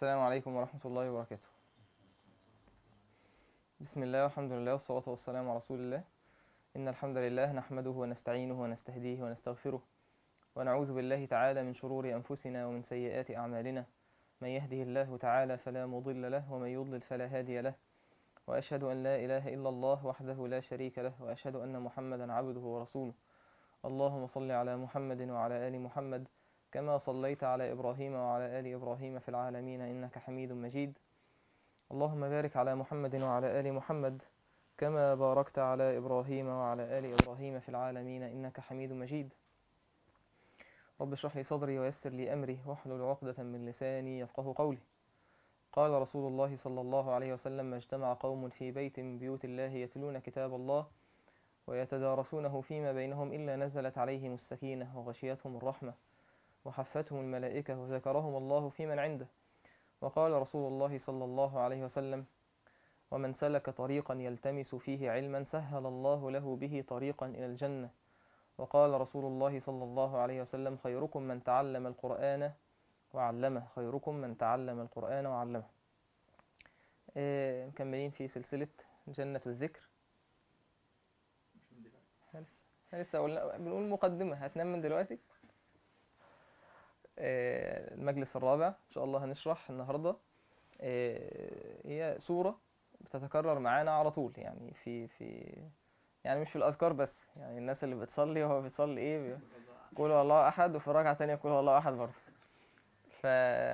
السلام عليكم ورحمة الله وبركاته بسم الله والحمد لله والصلاة والسلام على رسول الله إن الحمد لله نحمده ونستعينه ونستهديه ونستغفره ونعوذ بالله تعالى من شرور أنفسنا ومن سيئات أعمالنا من يهده الله تعالى فلا مضل له ومن يضلل فلا هادي له وأشهد أن لا إله إلا الله وحده لا شريك له وأشهد أن محمدا عبده ورسوله اللهم صل على محمد وعلى آل محمد كما صليت على إبراهيم وعلى آل إبراهيم في العالمين إنك حميد مجيد اللهم بارك على محمد وعلى آل محمد كما باركت على إبراهيم وعلى آل إبراهيم في العالمين إنك حميد مجيد رب اشرح لي صدري ويسر لي أمري واحلل عقدة من لساني يفقه قولي قال رسول الله صلى الله عليه وسلم ما اجتمع قوم في بيت من بيوت الله يتلون كتاب الله ويتدارسونه فيما بينهم إلا نزلت عليهم السكينة وغشيتهم الرحمة وحفتهم الملائكة وذكرهم الله في من عنده وقال رسول الله صلى الله عليه وسلم ومن سلك طريقا يلتمس فيه علما سهل الله له به طريقا إلى الجنة وقال رسول الله صلى الله عليه وسلم خيركم من تعلم القرآن وعلمه خيركم من تعلم القرآن وعلمه إيه، مكملين في سلسلة جنة الذكر احنا لسه قلنا بنقول مقدمة هتنام من دلوقتي آه، المجلس الرابع إن شاء الله هنشرح النهاردة آه، هي سورة بتتكرر معانا على طول يعني في في يعني مش في الأذكار بس يعني الناس اللي بتصلي وهو بيصلي إيه قول هو الله أحد وفي الركعة التانية قول هو الله أحد برضه ف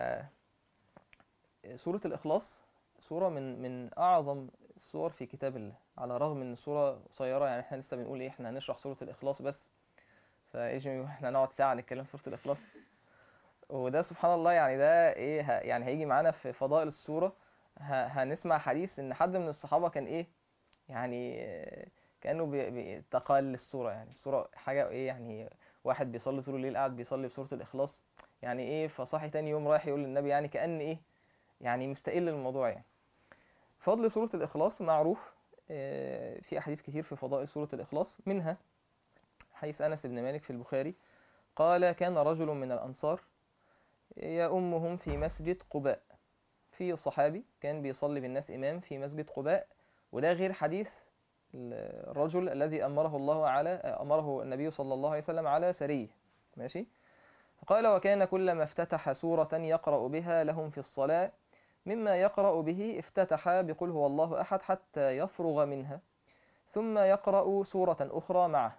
سورة الإخلاص سورة من من أعظم السور في كتاب الله على الرغم إن السورة قصيرة يعني إحنا لسه بنقول إيه إحنا هنشرح سورة الإخلاص بس فإيجي إحنا نقعد ساعة نتكلم في سورة الإخلاص وده سبحان الله يعني ده ايه ه- يعني هيجي معانا في فضائل السورة ه- هنسمع حديث ان حد من الصحابة كان ايه يعني آه، كأنه بي- بي- تقال السورة يعني السورة حاجة ايه يعني واحد بيصلي طول الليل قاعد بيصلي بسورة الإخلاص يعني ايه فصاحي تاني يوم رايح يقول للنبي يعني كأن ايه يعني مستقل الموضوع يعني فضل سورة الإخلاص معروف آه، في أحاديث كتير في فضائل سورة الإخلاص منها حديث أنس بن مالك في البخاري قال كان رجل من الأنصار يأمهم في مسجد قباء في صحابي كان بيصلي بالناس إمام في مسجد قباء وده غير حديث الرجل الذي أمره الله على أمره النبي صلى الله عليه وسلم على سرية ماشي قال وكان كلما افتتح سورة يقرأ بها لهم في الصلاة مما يقرأ به افتتح بقل هو الله أحد حتى يفرغ منها ثم يقرأ سورة أخرى معه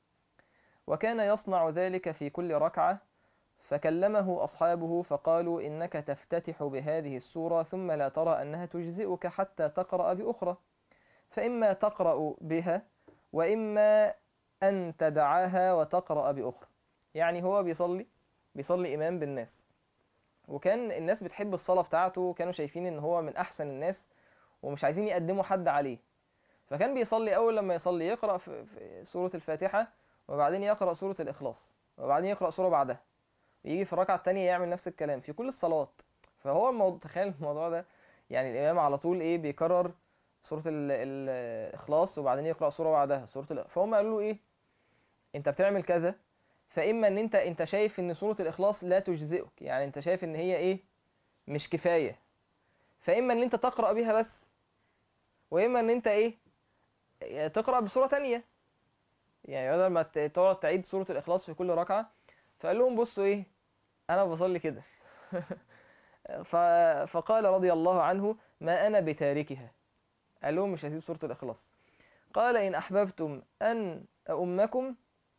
وكان يصنع ذلك في كل ركعة فكلمه أصحابه فقالوا إنك تفتتح بهذه السورة ثم لا ترى أنها تجزئك حتى تقرأ بأخرى فإما تقرأ بها وإما أن تدعاها وتقرأ بأخرى يعني هو بيصلي بيصلي إمام بالناس وكان الناس بتحب الصلاة بتاعته كانوا شايفين إن هو من أحسن الناس ومش عايزين يقدموا حد عليه فكان بيصلي أول لما يصلي يقرأ في في سورة الفاتحة وبعدين يقرأ سورة الإخلاص وبعدين يقرأ سورة بعدها يجي في الركعة التانية يعمل نفس الكلام في كل الصلوات فهو الموضوع تخيل الموضوع ده يعني الإمام على طول إيه بيكرر سورة ال- ال- الإخلاص وبعدين يقرأ سورة بعدها سورة ال... فهم قالوا له إيه أنت بتعمل كذا فإما إن أنت أنت شايف إن سورة الإخلاص لا تجزئك يعني أنت شايف إن هي إيه مش كفاية فإما إن أنت تقرأ بيها بس وإما إن أنت إيه تقرأ بسورة تانية يعني بدل ما ت- تقعد تعيد سورة الإخلاص في كل ركعة فقال لهم بصوا ايه انا بصلي كده ف... فقال رضي الله عنه ما انا بتاركها قال لهم مش هسيب سورة الاخلاص قال ان احببتم ان اؤمكم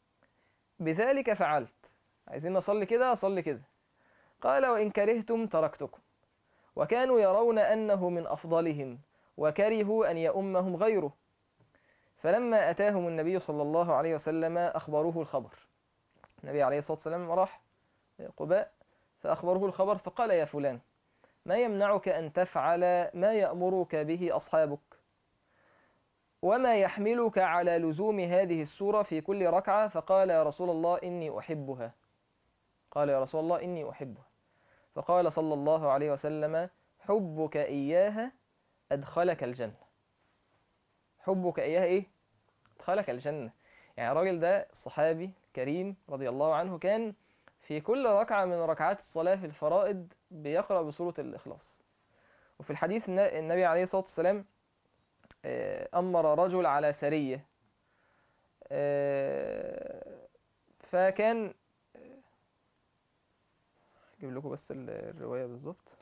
بذلك فعلت عايزين نصلي كده اصلي كده قال وان كرهتم تركتكم وكانوا يرون انه من افضلهم وكرهوا ان يؤمهم غيره فلما اتاهم النبي صلى الله عليه وسلم اخبروه الخبر النبي عليه الصلاة والسلام راح قباء فأخبره الخبر فقال يا فلان ما يمنعك أن تفعل ما يأمرك به أصحابك وما يحملك على لزوم هذه السورة في كل ركعة فقال يا رسول الله إني أحبها قال يا رسول الله إني أحبها فقال صلى الله عليه وسلم حبك إياها أدخلك الجنة حبك إياها إيه؟ أدخلك الجنة يعني الراجل ده صحابي كريم رضي الله عنه كان في في كل ركعة من ركعات الصلاة في الفرائض بيقرأ بسورة الإخلاص وفي الحديث الن- النبي عليه الصلاة والسلام آه، أمر رجل على سرية آه، فكان اجيب لكم بس ال- الرواية بالظبط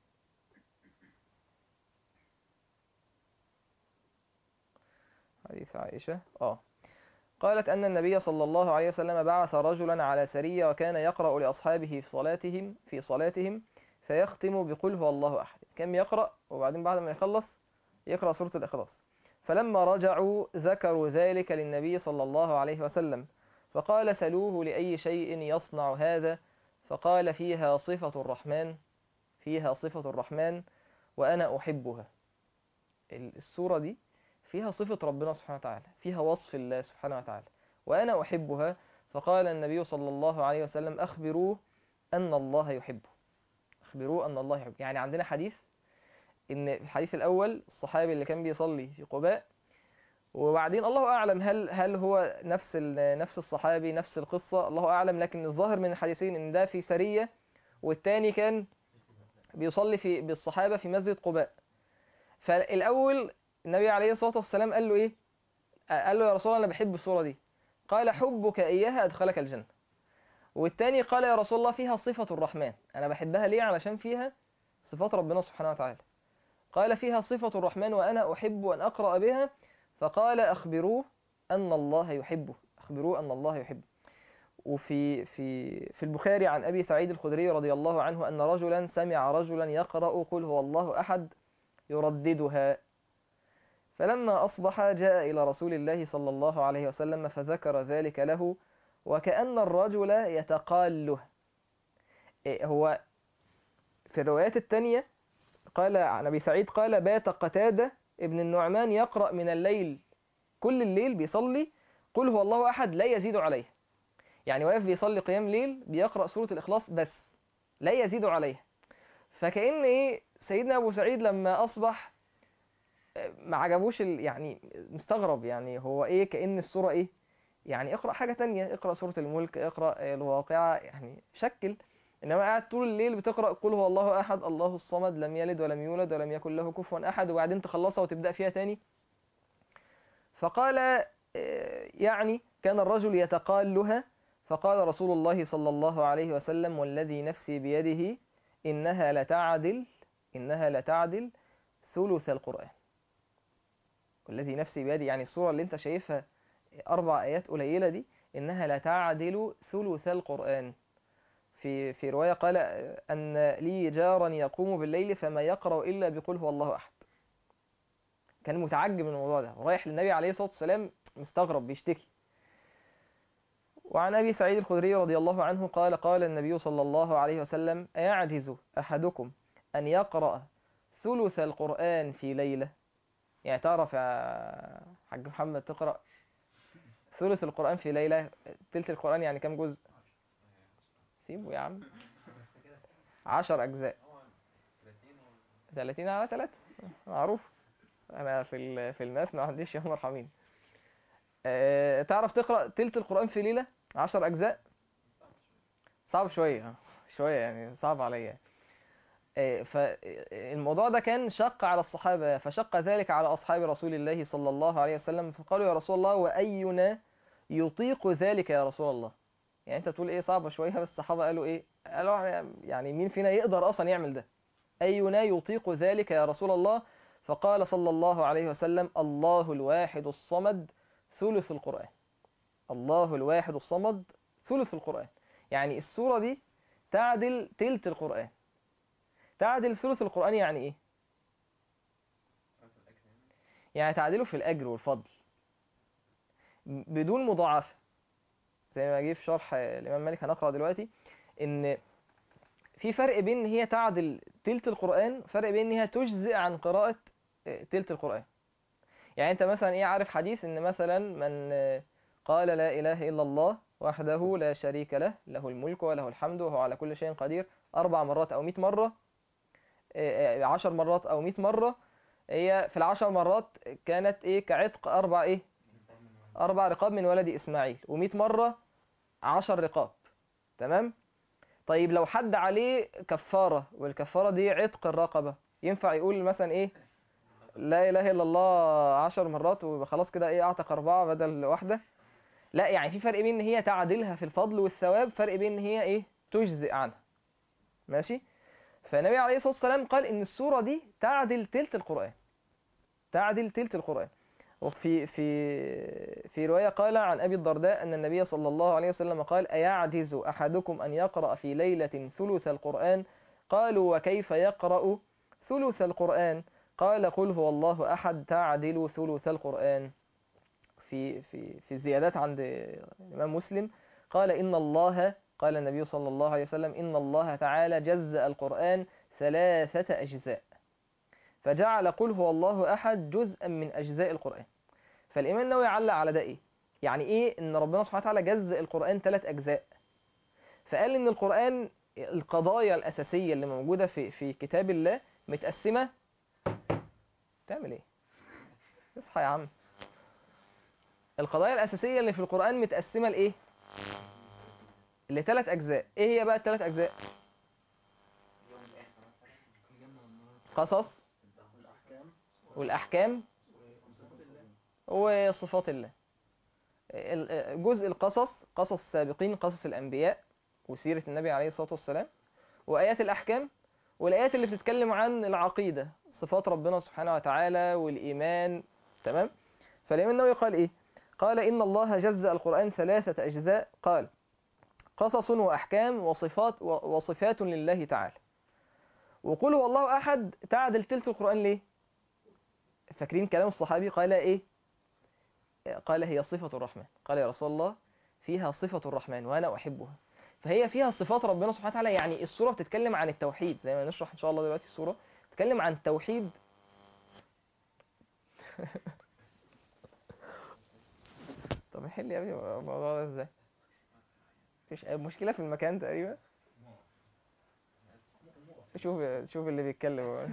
حديث عائشة اه قالت أن النبي صلى الله عليه وسلم بعث رجلا على سرية وكان يقرأ لأصحابه في صلاتهم في صلاتهم فيختم بقل هو الله أحد كان يقرأ وبعدين بعد ما يخلص يقرأ سورة الإخلاص فلما رجعوا ذكروا ذلك للنبي صلى الله عليه وسلم فقال سلوه لأي شيء يصنع هذا فقال فيها صفة الرحمن فيها صفة الرحمن وأنا أحبها السورة دي فيها صفة ربنا سبحانه وتعالى فيها وصف الله سبحانه وتعالى وأنا أحبها فقال النبي صلى الله عليه وسلم أخبروه أن الله يحبه أخبروه أن الله يحبه يعني عندنا حديث إن في الحديث الأول الصحابي اللي كان بيصلي في قباء وبعدين الله أعلم هل هل هو نفس ال- نفس الصحابي نفس القصة الله أعلم لكن الظاهر من الحديثين إن ده في سرية والتاني كان بيصلي في بالصحابة في مسجد قباء فالأول النبي عليه الصلاة والسلام قال له إيه قال له يا رسول الله أنا بحب الصورة دي قال حبك إياها أدخلك الجنة والتاني قال يا رسول الله فيها صفة الرحمن أنا بحبها ليه علشان فيها صفات ربنا سبحانه وتعالى قال فيها صفة الرحمن وأنا أحب أن أقرأ بها فقال أخبروه أن الله يحبه أخبروه أن الله يحبه وفي في في البخاري عن أبي سعيد الخدري رضي الله عنه أن رجلا سمع رجلا يقرأ قل هو الله أحد يرددها فلما أصبح جاء إلى رسول الله صلى الله عليه وسلم فذكر ذلك له وكأن الرجل يتقاله إيه هو في الروايات التانية قال عن أبي سعيد قال بات قتادة ابن النعمان يقرأ من الليل كل الليل بيصلي قل هو الله أحد لا يزيد عليه يعني واقف بيصلي قيام ليل بيقرأ سورة الإخلاص بس لا يزيد عليه فكأن إيه سيدنا أبو سعيد لما أصبح آه، ما عجبوش ال... يعني مستغرب يعني هو إيه كأن السورة إيه يعني اقرأ حاجة تانية اقرأ سورة الملك اقرأ آه، الواقعة يعني شكل إنما قاعد طول الليل بتقرأ قل هو الله أحد الله الصمد لم يلد ولم يولد ولم يكن له كفوا أحد وبعدين تخلصها وتبدأ فيها تاني فقال آه، يعني كان الرجل يتقالها فقال رسول الله صلى الله عليه وسلم والذي نفسي بيده إنها لتعدل إنها لتعدل ثلث القرآن والذي نفسي بيده يعني الصورة اللي انت شايفها أربع آيات قليلة دي إنها لتعدل ثلث القرآن في في رواية قال أن لي جارا يقوم بالليل فما يقرأ إلا بقول هو الله أحد كان متعجب من الموضوع ده ورايح للنبي عليه الصلاة والسلام مستغرب بيشتكي وعن أبي سعيد الخدري رضي الله عنه قال قال النبي صلى الله عليه وسلم أيعجز أحدكم أن يقرأ ثلث القرآن في ليلة يعني تعرف يا حاج محمد تقرأ ثلث القرآن في ليلة تلت القرآن يعني كم جزء سيبه يا عم عشر أجزاء 30 على 3 معروف أنا في ال- في الماث ما عنديش يا مرحمين أه تعرف تقرأ تلت القرآن في ليلة عشر أجزاء صعب شوية شوية يعني صعب عليا آه، فالموضوع ده كان شق على الصحابة فشق ذلك على أصحاب رسول الله صلى الله عليه وسلم فقالوا يا رسول الله وأينا يطيق ذلك يا رسول الله يعني انت بتقول ايه صعبة شوية بس الصحابة قالوا ايه قالوا يعني مين فينا يقدر اصلا يعمل ده أينا يطيق ذلك يا رسول الله فقال صلى الله عليه وسلم الله الواحد الصمد ثلث القرآن الله الواحد الصمد ثلث القرآن يعني السورة دي تعدل تلت القرآن تعدل ثلث القرآن يعني ايه يعني تعدله في الأجر والفضل بدون مضاعفة زي ما جه في شرح الإمام مالك هنقرأ دلوقتي إن في فرق بين إن هي تعدل تلت القرآن فرق بين إن هي تجزئ عن قراءة تلت القرآن يعني أنت مثلا إيه عارف حديث إن مثلا من قال لا إله إلا الله وحده لا شريك له له الملك وله الحمد وهو على كل شيء قدير أربع مرات أو مئة مرة إيه، عشر مرات أو مئة مرة هي في العشر مرات كانت إيه كعتق أربع إيه أربع رقاب من ولد إسماعيل ومئة مرة عشر رقاب تمام طيب لو حد عليه كفارة والكفارة دي عتق الرقبة ينفع يقول مثلا ايه لا اله الا الله عشر مرات ويبقى خلاص كده ايه اعتق اربعة بدل واحدة لا يعني في فرق بين ان هي تعدلها في الفضل والثواب فرق بين ان هي ايه تجزئ عنها ماشي فالنبي عليه الصلاة والسلام قال ان السورة دي تعدل تلت القرآن تعدل تلت القرآن وفي في في رواية قال عن أبي الدرداء أن النبي صلى الله عليه وسلم قال أيعجز أحدكم أن يقرأ في ليلة ثلث القرآن قالوا وكيف يقرأ ثلث القرآن قال قل هو الله أحد تعدل ثلث القرآن في في في الزيادات عند الإمام مسلم قال إن الله قال النبي صلى الله عليه وسلم إن الله تعالى جزأ القرآن ثلاثة أجزاء فجعل قل هو الله أحد جزءا من أجزاء القرآن فالإمام النووي علق على ده إيه؟ يعني إيه إن ربنا سبحانه وتعالى جزء القرآن ثلاث أجزاء فقال إن القرآن القضايا الأساسية اللي موجودة في في كتاب الله متقسمة تعمل إيه؟ اصحى يا عم القضايا الأساسية اللي في القرآن متقسمة لإيه؟ لثلاث أجزاء إيه هي بقى الثلاث أجزاء؟ قصص والأحكام وصفات الله ال- جزء القصص قصص السابقين قصص الأنبياء وسيرة النبي عليه الصلاة والسلام وآيات الأحكام والآيات اللي بتتكلم عن العقيدة صفات ربنا سبحانه وتعالى والإيمان تمام فالإمام النووي قال إيه قال إن الله جزأ القرآن ثلاثة أجزاء قال قصص وأحكام وصفات وصفات لله تعالى وقل هو الله أحد تعدل تلت القرآن ليه فاكرين كلام الصحابي قال إيه قال هي صفة الرحمن قال يا رسول الله فيها صفة الرحمن وأنا أحبها فهي فيها صفات ربنا سبحانه وتعالى يعني السورة بتتكلم عن التوحيد زي ما نشرح إن شاء الله دلوقتي السورة بتتكلم عن التوحيد طب نحل يا ابني الموضوع ده ازاي مفيش أي مشكلة في المكان تقريبا شوف شوف اللي بيتكلم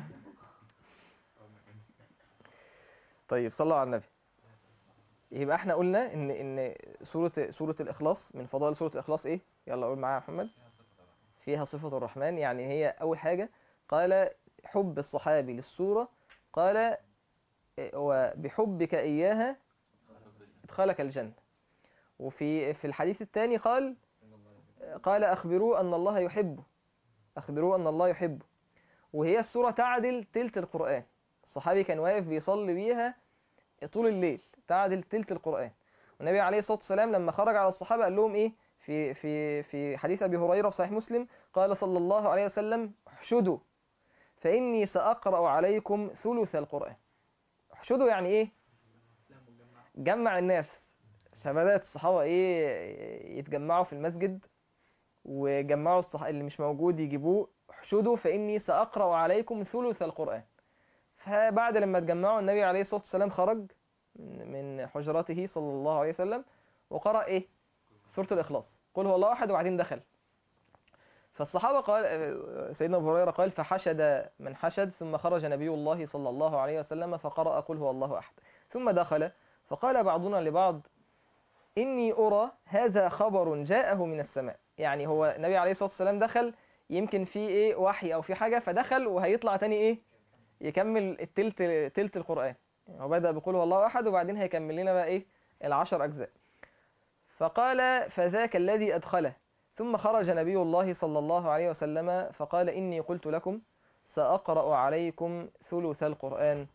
طيب صلوا على النبي يبقى احنا قلنا ان ان سورة سورة الإخلاص من فضائل سورة الإخلاص ايه يلا قول معايا يا محمد فيها صفة الرحمن يعني هي أول حاجة قال حب الصحابي للسورة قال وبحبك إياها ادخلك الجنة وفي في الحديث الثاني قال قال أخبروه أن الله يحبه أخبروه أن الله يحبه وهي السورة تعدل تلت القرآن الصحابي كان واقف بيصلي بيها طول الليل تعدل تلت القرآن والنبي عليه الصلاة والسلام لما خرج على الصحابة قال لهم إيه في في في حديث أبي هريرة في صحيح مسلم قال صلى الله عليه وسلم احشدوا فإني سأقرأ عليكم ثلث القرآن احشدوا يعني إيه جمع الناس فبدأت الصحابة إيه يتجمعوا في المسجد وجمعوا الصح... اللي مش موجود يجيبوه احشدوا فإني سأقرأ عليكم ثلث القرآن فبعد لما اتجمعوا النبي عليه الصلاة والسلام خرج من حجرته صلى الله عليه وسلم وقرأ إيه سورة الإخلاص قل هو الله أحد وبعدين دخل فالصحابة قال سيدنا أبو هريرة قال فحشد من حشد ثم خرج نبي الله صلى الله عليه وسلم فقرأ قل هو الله أحد ثم دخل فقال بعضنا لبعض إني أرى هذا خبر جاءه من السماء يعني هو النبي عليه الصلاة والسلام دخل يمكن في إيه وحي أو في حاجة فدخل وهيطلع تاني إيه يكمل التلت تلت القرآن يعني هو بدأ بقول هو الله أحد وبعدين هيكمل لنا بقى إيه العشر أجزاء فقال فذاك الذي أدخله ثم خرج نبي الله صلى الله عليه وسلم فقال إني قلت لكم سأقرأ عليكم ثلث القرآن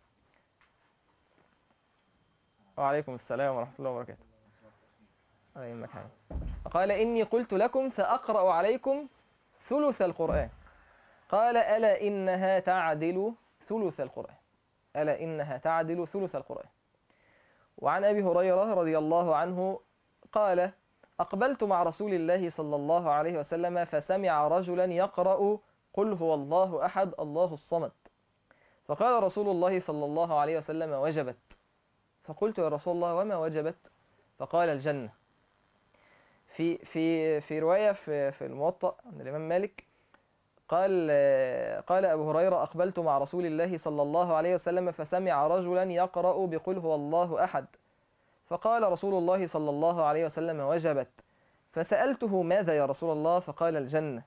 وعليكم السلام ورحمة الله وبركاته على يمك قال إني قلت لكم سأقرأ عليكم ثلث القرآن قال ألا إنها تعدل ثلث القرآن ألا إنها تعدل ثلث القرآن وعن أبي هريرة رضي الله عنه قال أقبلت مع رسول الله صلى الله عليه وسلم فسمع رجلا يقرأ قل هو الله أحد الله الصمد فقال رسول الله صلى الله عليه وسلم وجبت فقلت يا رسول الله وما وجبت فقال الجنة في في في رواية في في الموطأ عند الإمام مالك قال قال أبو هريرة أقبلت مع رسول الله صلى الله عليه وسلم فسمع رجلا يقرأ بقل هو الله أحد فقال رسول الله صلى الله عليه وسلم وجبت فسألته ماذا يا رسول الله فقال الجنة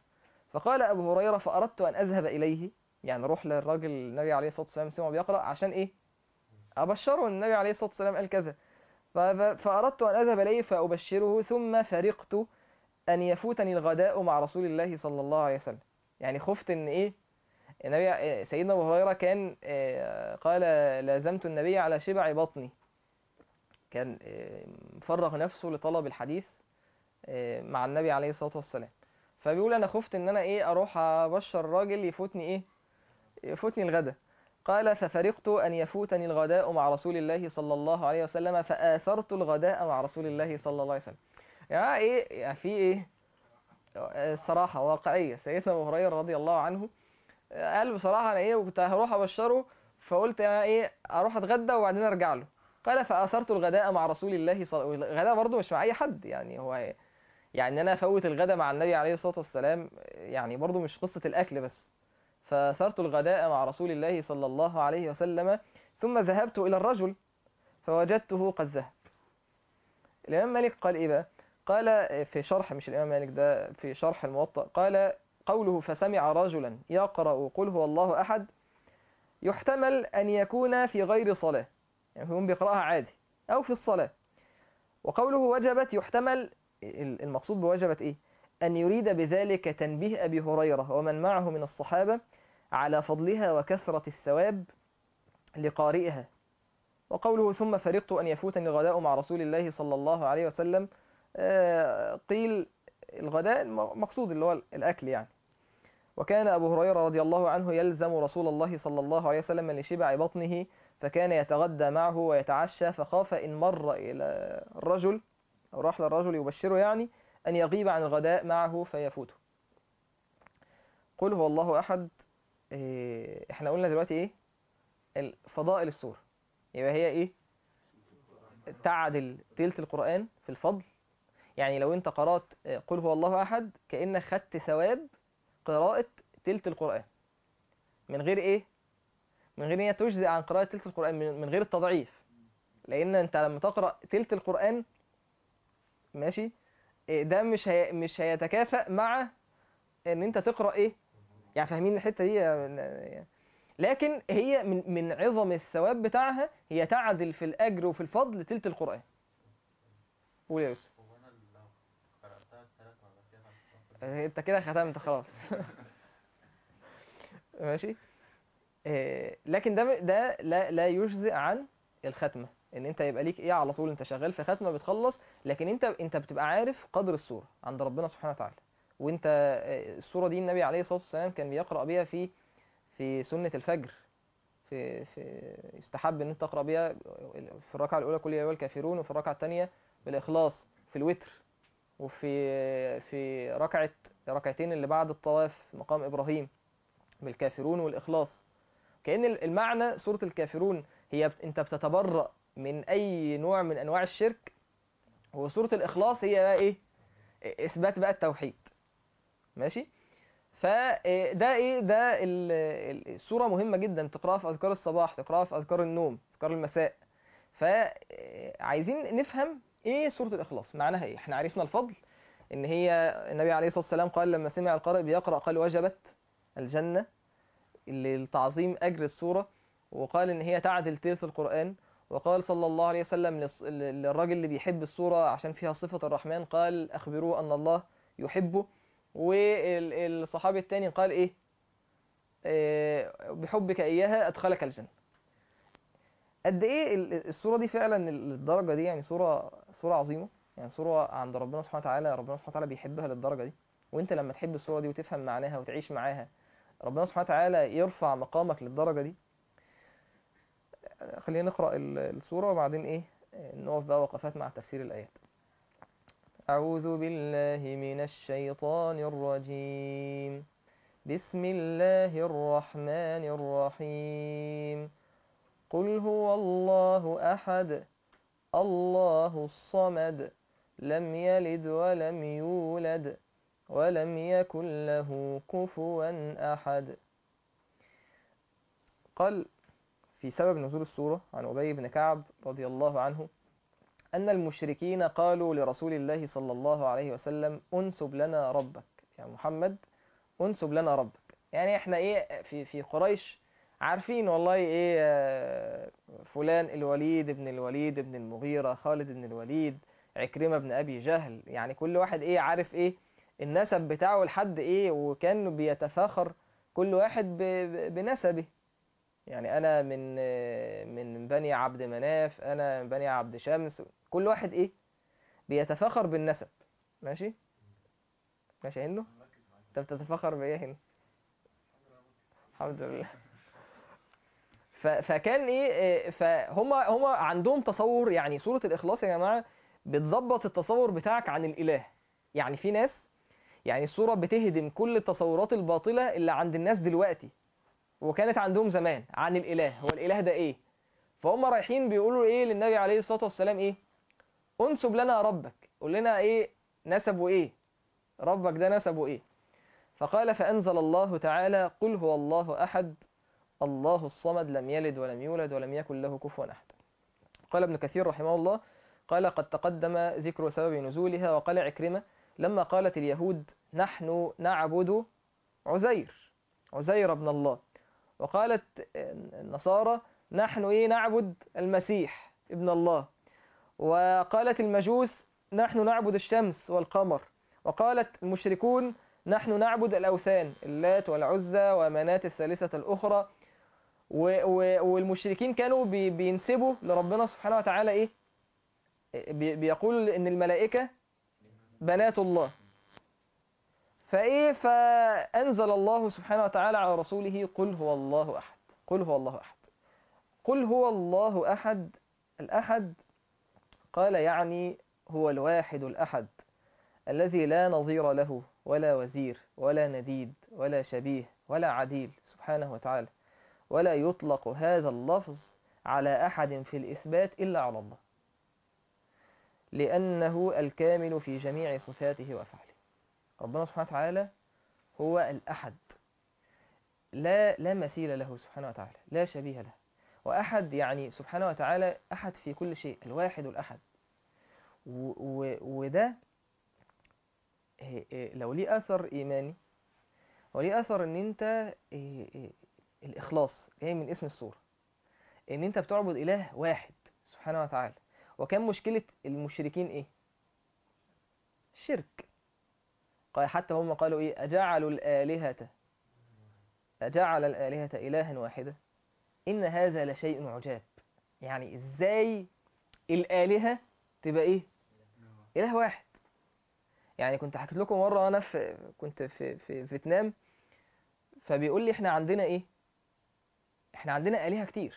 فقال أبو هريرة فأردت أن أذهب إليه يعني أروح للراجل النبي عليه الصلاة والسلام سمعه بيقرأ عشان إيه أبشره أن النبي عليه الصلاة والسلام قال كذا ف- ف- فأردت أن أذهب إليه فأبشره ثم فرقت أن يفوتني الغداء مع رسول الله صلى الله عليه وسلم يعني خفت أن إيه النبي سيدنا أبو هريرة كان آه، قال لازمت النبي على شبع بطني كان آه، مفرغ نفسه لطلب الحديث آه، مع النبي عليه الصلاة والسلام فبيقول أنا خفت إن أنا إيه أروح أبشر الراجل يفوتني إيه يفوتني الغداء قال ففرقت أن يفوتني الغداء مع رسول الله صلى الله عليه وسلم فآثرت الغداء مع رسول الله صلى الله عليه وسلم يعني إيه يعني في إيه الصراحة واقعية سيدنا أبو هريرة رضي الله عنه قال بصراحة أنا إيه وكنت هروح أبشره فقلت يعني إيه أروح أتغدى وبعدين أرجع له قال فآثرت الغداء مع رسول الله صلى الله عليه وسلم الغداء برضه مش مع أي حد يعني هو يعني أنا أفوت الغداء مع النبي عليه الصلاة والسلام يعني برضه مش قصة الأكل بس فأثرت الغداء مع رسول الله صلى الله عليه وسلم ثم ذهبت إلى الرجل فوجدته قد ذهب الإمام مالك قال إيه بقى قال في شرح مش الإمام مالك ده في شرح الموطأ قال قوله فسمع رجلا يقرأ قل هو الله أحد يحتمل أن يكون في غير صلاة يعني هو بيقرأها عادي أو في الصلاة وقوله وجبت يحتمل المقصود بوجبت إيه أن يريد بذلك تنبيه أبي هريرة ومن معه من الصحابة على فضلها وكثرة الثواب لقارئها وقوله ثم فرقت أن يفوتني الغداء مع رسول الله صلى الله عليه وسلم آه، قيل الغداء مقصود اللي هو الأكل يعني وكان أبو هريرة رضي الله عنه يلزم رسول الله صلى الله عليه وسلم لشبع بطنه فكان يتغدى معه ويتعشى فخاف إن مر إلى الرجل أو راح للرجل يبشره يعني أن يغيب عن الغداء معه فيفوته قل هو الله أحد إيه، احنا قلنا دلوقتي ايه ال- فضائل السورة يبقى هي ايه تعدل تلت القرآن في الفضل يعني لو انت قرأت آه، قل هو الله أحد كأنك خدت ثواب قراءة تلت القرآن من غير ايه من غير ان هي تجزئ عن قراءة تلت القرآن من من غير التضعيف لأن انت لما تقرأ تلت القرآن ماشي إيه، ده مش هي... مش هيتكافئ مع ان انت تقرأ ايه يعني فاهمين الحتة دي يا- لكن هي من من عظم الثواب بتاعها هي تعدل في الأجر وفي الفضل تلت القرآن قول يا يوسف هو انا لو قرأتها ثلاث مرات كده هتبقى انت كده ختمت خلاص ماشي إيه، لكن ده ده لا لا يجزئ عن الختمه ان انت يبقى ليك ايه على طول انت شغال في ختمه بتخلص لكن انت انت بتبقى عارف قدر السوره عند ربنا سبحانه وتعالى وانت آه، السوره دي النبي عليه الصلاه والسلام كان بيقرا بيها في في سنه الفجر في في يستحب ان انت تقرا بيها في الركعه الاولى كل يا ايها الكافرون وفي الركعه الثانيه بالاخلاص في الوتر وفي في ركعه ركعتين اللي بعد الطواف مقام ابراهيم بالكافرون والاخلاص كأن المعنى سورة الكافرون هي بت- انت بتتبرأ من اي نوع من انواع الشرك وسورة الاخلاص هي بقى ايه اثبات بقى التوحيد ماشي فده ايه ده ال- ال- السورة مهمة جدا تقراها في اذكار الصباح تقراها في اذكار النوم اذكار المساء فعايزين نفهم ايه سورة الاخلاص معناها ايه احنا عرفنا الفضل ان هي النبي عليه الصلاة والسلام قال لما سمع القارئ بيقرأ قال وجبت الجنة للتعظيم أجر السورة وقال إن هي تعدل تلت القرآن وقال صلى الله عليه وسلم للص- للراجل اللي بيحب السورة عشان فيها صفة الرحمن قال أخبروه أن الله يحبه والصحابي التاني قال إيه آه، بحبك إياها أدخلك الجنة قد إيه ال- السورة دي فعلا الدرجة دي يعني سورة سورة عظيمة يعني سورة عند ربنا سبحانه وتعالى ربنا سبحانه وتعالى بيحبها للدرجة دي وانت لما تحب السورة دي وتفهم معناها وتعيش معاها ربنا سبحانه وتعالى يرفع مقامك للدرجة دي خلينا نقرأ ال- السورة وبعدين ايه نقف بقى وقفات مع تفسير الآيات أعوذ بالله من الشيطان الرجيم بسم الله الرحمن الرحيم قل هو الله أحد الله الصمد لم يلد ولم يولد ولم يكن له كفوا أحد قال في سبب نزول السورة عن أبي بن كعب رضي الله عنه أن المشركين قالوا لرسول الله صلى الله عليه وسلم أنسب لنا ربك يا محمد انسب لنا ربك يعني احنا ايه في في قريش عارفين والله ايه آه، فلان الوليد ابن الوليد ابن المغيرة خالد بن الوليد عكرمة بن ابي جهل يعني كل واحد ايه عارف ايه النسب بتاعه لحد ايه وكان بيتفاخر كل واحد ب- ب- بنسبه يعني انا من آه، من بني عبد مناف انا من بني عبد شمس كل واحد ايه بيتفاخر بالنسب ماشي ماشي يا هندو انت بتتفاخر بايه يا هندو الحمد لله ف... فكان ايه إيه، فهم هم عندهم تصور يعني سورة الإخلاص يا جماعة بتظبط التصور بتاعك عن الإله يعني في ناس يعني السورة بتهدم كل التصورات الباطلة اللي عند الناس دلوقتي وكانت عندهم زمان عن الإله هو الإله ده ايه فهم رايحين بيقولوا ايه للنبي عليه الصلاة والسلام ايه انسب لنا ربك قول لنا ايه نسبه ايه ربك ده نسبه ايه فقال فأنزل الله تعالى قل هو الله أحد الله الصمد لم يلد ولم يولد ولم يكن له كفوا أحد قال ابن كثير رحمه الله قال قد تقدم ذكر سبب نزولها وقال عكرمة لما قالت اليهود نحن نعبد عزير عزير ابن الله وقالت النصارى نحن ايه نعبد المسيح ابن الله وقالت المجوس نحن نعبد الشمس والقمر وقالت المشركون نحن نعبد الأوثان اللات والعزى ومناة الثالثة الأخرى و و والمشركين كانوا بي بينسبوا لربنا سبحانه وتعالى إيه بي بيقول إن الملائكة بنات الله فإيه فأنزل الله سبحانه وتعالى على رسوله قل هو الله أحد قل هو الله أحد قل هو الله أحد الأحد قال يعني هو الواحد الأحد الذي لا نظير له ولا وزير ولا نديد ولا شبيه ولا عديل سبحانه وتعالى ولا يطلق هذا اللفظ على أحد في الإثبات إلا على الله لأنه الكامل في جميع صفاته وأفعاله ربنا سبحانه وتعالى هو الأحد لا لا مثيل له سبحانه وتعالى لا شبيه له وأحد يعني سبحانه وتعالى أحد في كل شيء الواحد الأحد و و وده إيه إيه لو ليه أثر إيماني وليه أثر إن أنت إيه الإخلاص جاي من اسم السورة إن أنت بتعبد إله واحد سبحانه وتعالى وكان مشكلة المشركين إيه؟ الشرك قال حتى هم قالوا إيه أجعلوا الآلهة أجعل الآلهة إلها واحدة إن هذا لشيء عجاب يعني إزاي الآلهة تبقى إيه؟ إله واحد يعني كنت حكيت لكم مرة وأنا في كنت في في فيتنام فبيقول لي إحنا عندنا إيه؟ إحنا عندنا آلهة كتير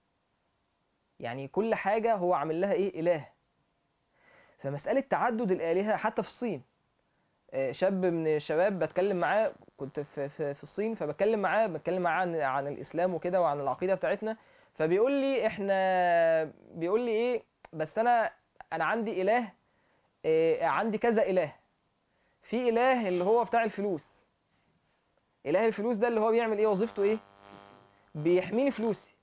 يعني كل حاجة هو عامل لها إيه؟ إله فمسألة تعدد الآلهة حتى في الصين آه، شاب من الشباب بتكلم معاه كنت في في, في الصين فبتكلم معاه بتكلم معاه عن عن الإسلام وكده وعن العقيدة بتاعتنا فبيقول لي إحنا بيقول لي إيه بس أنا أنا عندي إله آه، عندي كذا إله في إله اللي هو بتاع الفلوس إله الفلوس ده اللي هو بيعمل إيه وظيفته إيه بيحميني فلوسي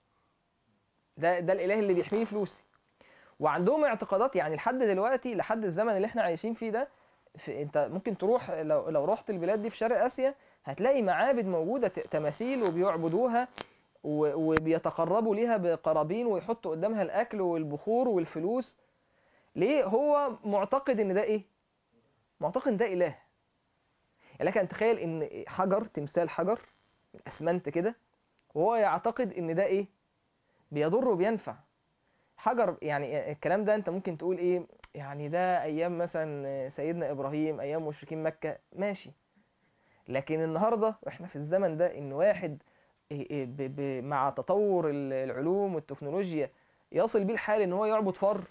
ده ده الإله اللي بيحميني فلوسي وعندهم اعتقادات يعني لحد دلوقتي لحد الزمن اللي احنا عايشين فيه ده في انت ممكن تروح لو لو رحت البلاد دي في شرق اسيا هتلاقي معابد موجوده ت- تماثيل وبيعبدوها و- وبيتقربوا ليها بقرابين ويحطوا قدامها الاكل والبخور والفلوس ليه هو معتقد ان ده ايه معتقد ان ده اله يعني لك ان تخيل ان حجر تمثال حجر من اسمنت كده وهو يعتقد ان ده ايه بيضر وبينفع حجر يعني الكلام ده انت ممكن تقول ايه يعني ده ايام مثلا سيدنا ابراهيم ايام مشركين مكة ماشي لكن النهاردة واحنا في الزمن ده ان واحد إيه إيه ب- ب- مع تطور ال- العلوم والتكنولوجيا يصل بيه الحال ان هو يعبد فر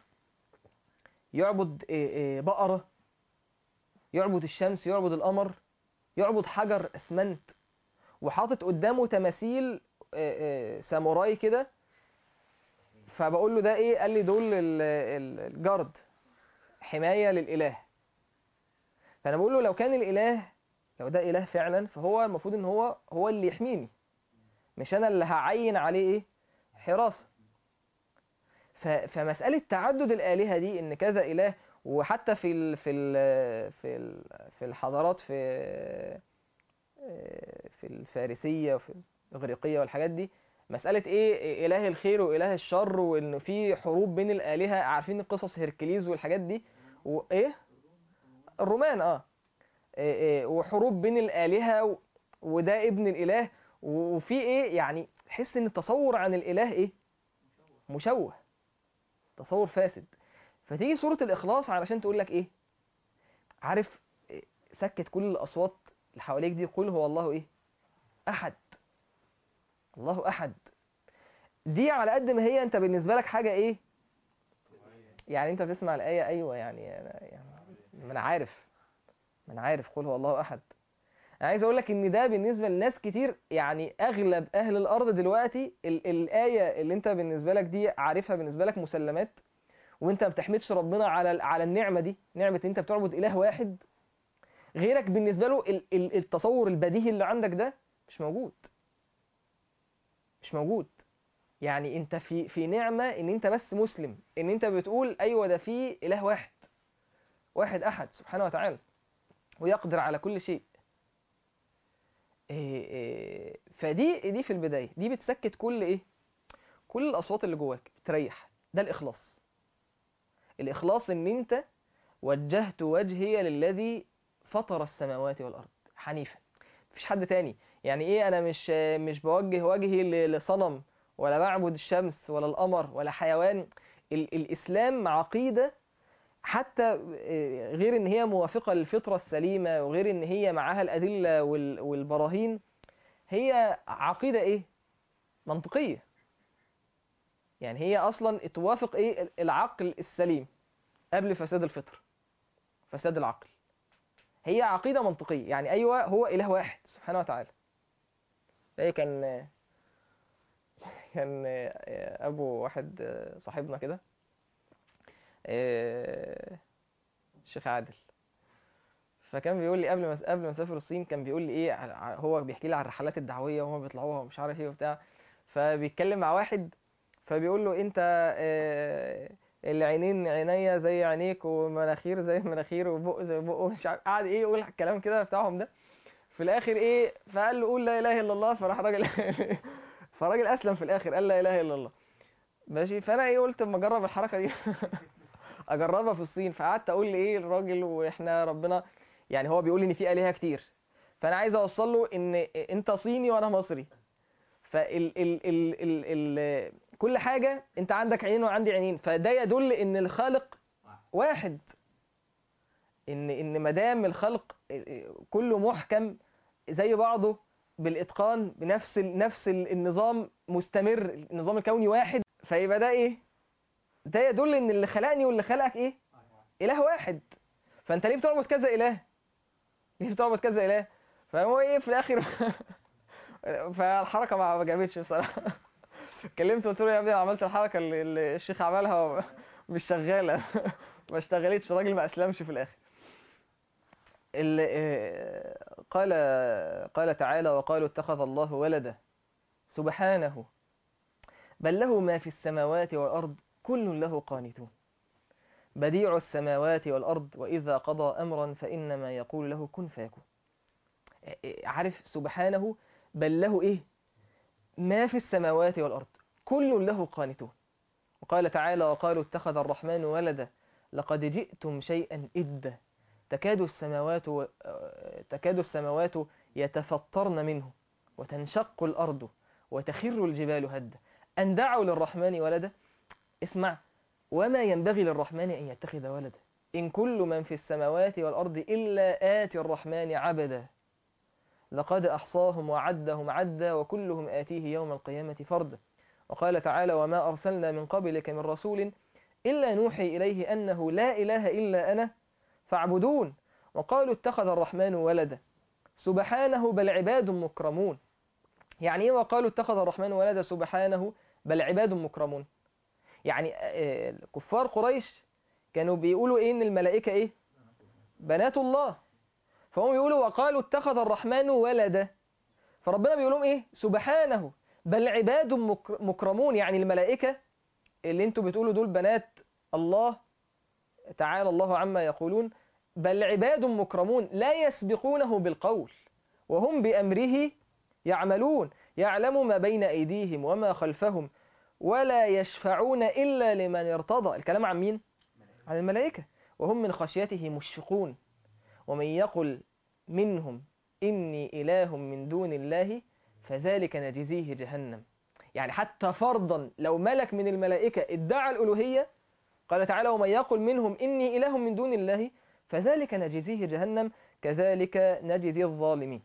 يعبد إيه إيه بقرة يعبد الشمس يعبد القمر يعبد حجر اسمنت وحاطط قدامه تماثيل إيه إيه ساموراي كده فبقول له ده ايه قال لي دول ال- ال- الجارد حماية للإله فأنا بقول له لو كان الإله لو ده إله فعلا فهو المفروض إن هو هو اللي يحميني مش أنا اللي هعين عليه إيه حراسة ف- فمسألة تعدد الآلهة دي إن كذا إله وحتى في ال في ال في ال في الحضارات في آه، في الفارسية وفي الإغريقية والحاجات دي مسألة إيه إله الخير وإله الشر وإن في حروب بين الآلهة عارفين قصص هيركليز والحاجات دي وإيه الرومان آه إيه إيه وحروب بين الآلهة و- وده ابن الإله و- وفي إيه يعني تحس إن التصور عن الإله إيه مشوه تصور فاسد فتيجي سورة الإخلاص علشان تقول لك إيه عارف إيه، سكت كل الأصوات اللي حواليك دي قل هو الله إيه أحد الله أحد دي على قد ما هي أنت بالنسبة لك حاجة إيه يعني أنت تسمع الآية أيوة يعني أنا يعني ما أنا عارف ما أنا عارف قل هو الله أحد أنا عايز أقول لك إن ده بالنسبة لناس كتير يعني أغلب أهل الأرض دلوقتي ال الآية اللي أنت بالنسبة لك دي عارفها بالنسبة لك مسلمات وأنت ما بتحمدش ربنا على على النعمة دي نعمة إن أنت بتعبد إله واحد غيرك بالنسبة له ال ال التصور البديهي اللي عندك ده مش موجود مش موجود يعني انت في في نعمة ان انت بس مسلم ان انت بتقول ايوه ده في اله واحد واحد احد سبحانه وتعالى ويقدر على كل شيء إيه إيه فدي دي في البداية دي بتسكت كل ايه كل الاصوات اللي جواك بتريح ده الاخلاص الاخلاص ان انت وجهت وجهي للذي فطر السماوات والارض حنيفا مفيش حد تاني يعني ايه انا مش مش بوجه وجهي ل- لصنم ولا بعبد الشمس ولا القمر ولا حيوان ال الاسلام عقيده حتى آه، غير ان هي موافقه للفطره السليمه وغير ان هي معاها الادله وال- والبراهين هي عقيده ايه منطقيه يعني هي اصلا توافق ايه العقل السليم قبل فساد الفطر فساد العقل هي عقيده منطقيه يعني ايوه هو اله واحد سبحانه وتعالى زي كان كان ابو واحد صاحبنا كده الشيخ عادل فكان بيقول لي قبل ما قبل ما اسافر الصين كان بيقول لي ايه ع- هو بيحكي لي عن الرحلات الدعويه وهما بيطلعوها ومش عارف ايه وبتاع فبيتكلم مع واحد فبيقول له انت آه، العينين عينيا زي عينيك ومناخير زي مناخير وبق زي بقه مش عارف قعد ايه يقول الكلام كده بتاعهم ده في الاخر ايه فقال له قول لا اله الا الله فراح راجل فراجل اسلم في الاخر قال لا اله الا الله ماشي فانا ايه قلت اما اجرب الحركه دي اجربها في الصين فقعدت اقول ايه الراجل واحنا ربنا يعني هو بيقول لي ان في الهه كتير فانا عايز اوصل له ان انت صيني وانا مصري فال ال ال ال ال كل حاجه انت عندك عينين وعندي عينين فده يدل ان الخالق واحد ان ان ما دام الخلق كله محكم زي بعضه بالاتقان بنفس ال نفس ال- النظام مستمر النظام الكوني واحد فيبقى ده ايه ده يدل ان اللي خلقني واللي خلقك ايه اله واحد فانت ليه بتعبد كذا اله ليه بتعبد كذا اله فهو ايه في الاخر فالحركه ما عجبتش بصراحه كلمته قلت له يا ابني أنا عملت الحركه اللي اللي الشيخ عملها مش شغاله ما اشتغلتش الراجل ما اسلمش في الاخر ال- آه، قال قال تعالى وقالوا اتخذ الله ولدا سبحانه بل له ما في السماوات والأرض كل له قانتون بديع السماوات والأرض وإذا قضى أمرا فإنما يقول له كن فيكون آه، آه، عارف سبحانه بل له إيه ما في السماوات والأرض كل له قانتون وقال تعالى وقالوا اتخذ الرحمن ولدا لقد جئتم شيئا إدا تكاد السماوات و... آه، تكاد السماوات يتفطرن منه وتنشق الأرض وتخر الجبال هدا أن دعوا للرحمن ولدا اسمع وما ينبغي للرحمن أن يتخذ ولدا إن كل من في السماوات والأرض إلا آتي الرحمن عبدا لقد أحصاهم وعدهم عدا وكلهم آتيه يوم القيامة فردا وقال تعالى وما أرسلنا من قبلك من رسول إلا نوحي إليه أنه لا إله إلا أنا فاعبدون وقالوا اتخذ الرحمن ولدا سبحانه بل عباد مكرمون يعني ايه وقالوا اتخذ الرحمن ولدا سبحانه بل عباد مكرمون يعني آه، كفار قريش كانوا بيقولوا ايه ان الملائكة ايه بنات الله فهم يقولوا وقالوا اتخذ الرحمن ولدا فربنا بيقول لهم ايه سبحانه بل عباد مك- مكرمون يعني الملائكة اللي انتوا بتقولوا دول بنات الله تعالى الله عما يقولون بل عباد مكرمون لا يسبقونه بالقول وهم بأمره يعملون يعلم ما بين أيديهم وما خلفهم ولا يشفعون إلا لمن ارتضى الكلام عن مين؟ عن الملائكة وهم من خشيته مشفقون ومن يقل منهم إني إله من دون الله فذلك نجزيه جهنم يعني حتى فرضا لو ملك من الملائكة ادعى الألوهية قال تعالى ومن يقل منهم إني إله من دون الله فذلك نجزيه جهنم كذلك نجزي الظالمين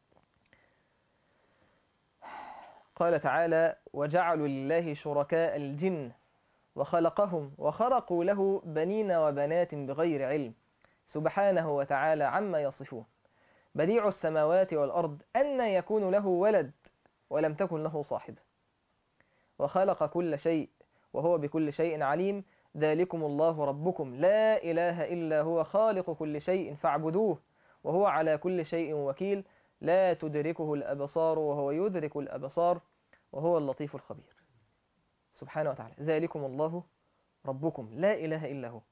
قال تعالى وجعلوا لله شركاء الجن وخلقهم وخرقوا له بنين وبنات بغير علم سبحانه وتعالى عما يصفون بديع السماوات والأرض أن يكون له ولد ولم تكن له صاحبة وخلق كل شيء وهو بكل شيء عليم ذلكم الله ربكم لا إله إلا هو خالق كل شيء فاعبدوه وهو على كل شيء وكيل لا تدركه الأبصار وهو يدرك الأبصار وهو اللطيف الخبير سبحانه وتعالى ذلكم الله ربكم لا إله إلا هو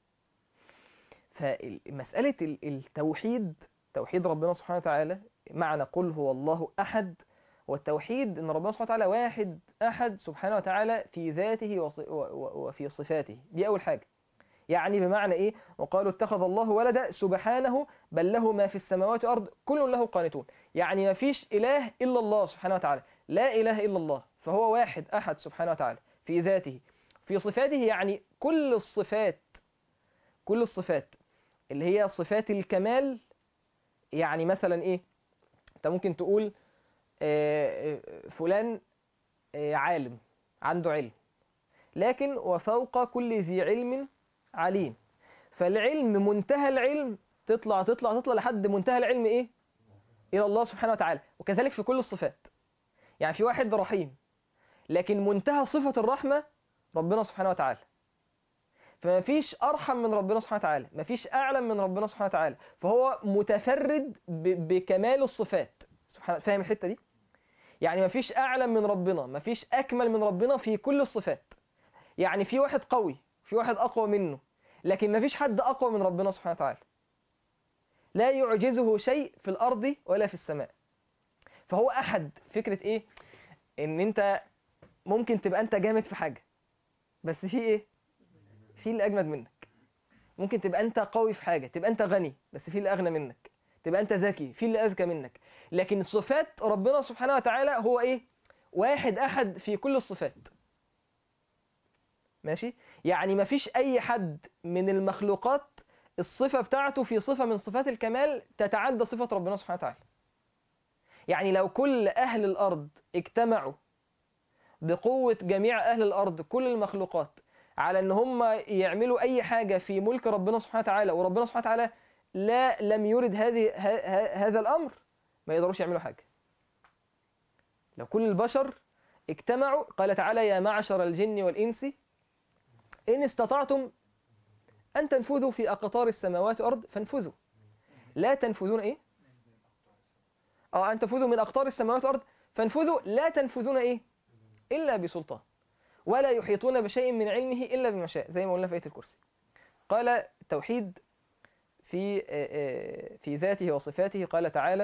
فمسألة التوحيد توحيد ربنا سبحانه وتعالى معنى قل هو الله أحد والتوحيد أن ربنا سبحانه وتعالى واحد أحد سبحانه وتعالى في ذاته وص- و- و- وفي صفاته دي أول حاجة يعني بمعنى إيه وقالوا اتخذ الله ولدا سبحانه بل له ما في السماوات والأرض كل له قانتون يعني ما فيش إله إلا الله سبحانه وتعالى لا إله إلا الله فهو واحد أحد سبحانه وتعالى في ذاته في صفاته يعني كل الصفات كل الصفات اللي هي صفات الكمال يعني مثلا ايه انت ممكن تقول آه، آه، فلان آه، عالم عنده علم لكن وفوق كل ذي علم عليم فالعلم منتهى العلم تطلع تطلع تطلع لحد منتهى العلم ايه الى الله سبحانه وتعالى وكذلك في كل الصفات يعني في واحد رحيم لكن منتهى صفة الرحمة ربنا سبحانه وتعالى فما فيش أرحم من ربنا سبحانه وتعالى ما فيش أعلم من ربنا سبحانه وتعالى فهو متفرد ب- بكمال الصفات سبحانه فاهم الحتة دي يعني ما فيش أعلم من ربنا ما فيش أكمل من ربنا في كل الصفات يعني في واحد قوي في واحد أقوى منه لكن ما فيش حد أقوى من ربنا سبحانه وتعالى لا يعجزه شيء في الأرض ولا في السماء فهو أحد فكرة إيه إن أنت ممكن تبقى أنت جامد في حاجة بس في إيه في اللي أجمد منك ممكن تبقى أنت قوي في حاجة تبقى أنت غني بس في اللي أغنى منك تبقى أنت ذكي في اللي أذكى منك لكن صفات ربنا سبحانه وتعالى هو إيه واحد أحد في كل الصفات ماشي يعني مفيش أي حد من المخلوقات الصفة بتاعته في صفة من صفات الكمال تتعدى صفة ربنا سبحانه وتعالى يعني لو كل أهل الأرض اجتمعوا بقوة جميع أهل الأرض كل المخلوقات على ان هم يعملوا اي حاجة في ملك ربنا سبحانه وتعالى وربنا سبحانه وتعالى لا لم يرد هذه ه- ه- هذا الامر ما يقدروش يعملوا حاجة لو كل البشر اجتمعوا قال تعالى يا معشر الجن والانس ان استطعتم ان تنفذوا في اقطار السماوات والارض فانفذوا لا تنفذون ايه اه ان تنفذوا من اقطار السماوات والارض فانفذوا لا تنفذون ايه الا بسلطان ولا يحيطون بشيء من علمه إلا بما شاء زي ما قلنا في آية الكرسي قال التوحيد في في ذاته وصفاته قال تعالى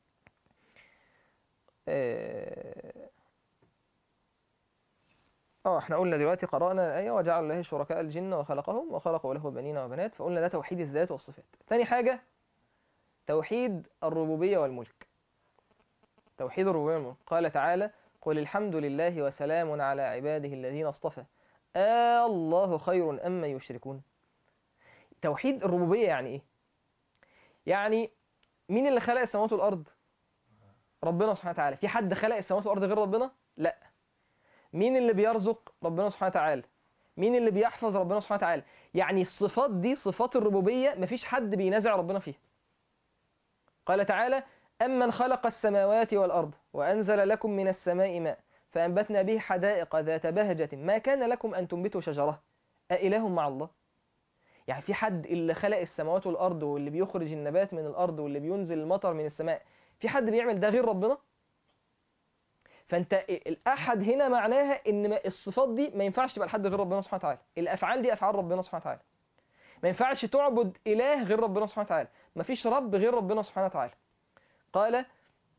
اه احنا قلنا دلوقتي قرأنا الآية وجعل له شركاء الجن وخلقهم وخلقوا له بنين وبنات فقلنا ده توحيد الذات والصفات ثاني حاجة توحيد الربوبية والملك توحيد الربوبية والملك قال تعالى قل الحمد لله وسلام على عباده الذين اصطفى آه الله خير أما يشركون توحيد الربوبية يعني إيه؟ يعني مين اللي خلق السماوات والأرض؟ ربنا سبحانه وتعالى في حد خلق السماوات والأرض غير ربنا؟ لا مين اللي بيرزق؟ ربنا سبحانه وتعالى مين اللي بيحفظ ربنا سبحانه وتعالى يعني الصفات دي صفات الربوبية مفيش حد بينازع ربنا فيها قال تعالى أمن خلق السماوات والأرض وأنزل لكم من السماء ماء فأنبتنا به حدائق ذات بهجة ما كان لكم أن تنبتوا شجرة أإله مع الله يعني في حد اللي خلق السماوات والأرض واللي بيخرج النبات من الأرض واللي بينزل المطر من السماء في حد بيعمل ده غير ربنا فأنت الأحد هنا معناها إن ما- الصفات دي ما ينفعش تبقى لحد غير ربنا سبحانه وتعالى الأفعال دي أفعال ربنا سبحانه وتعالى ما ينفعش تعبد إله غير ربنا سبحانه وتعالى ما فيش رب غير ربنا سبحانه وتعالى قال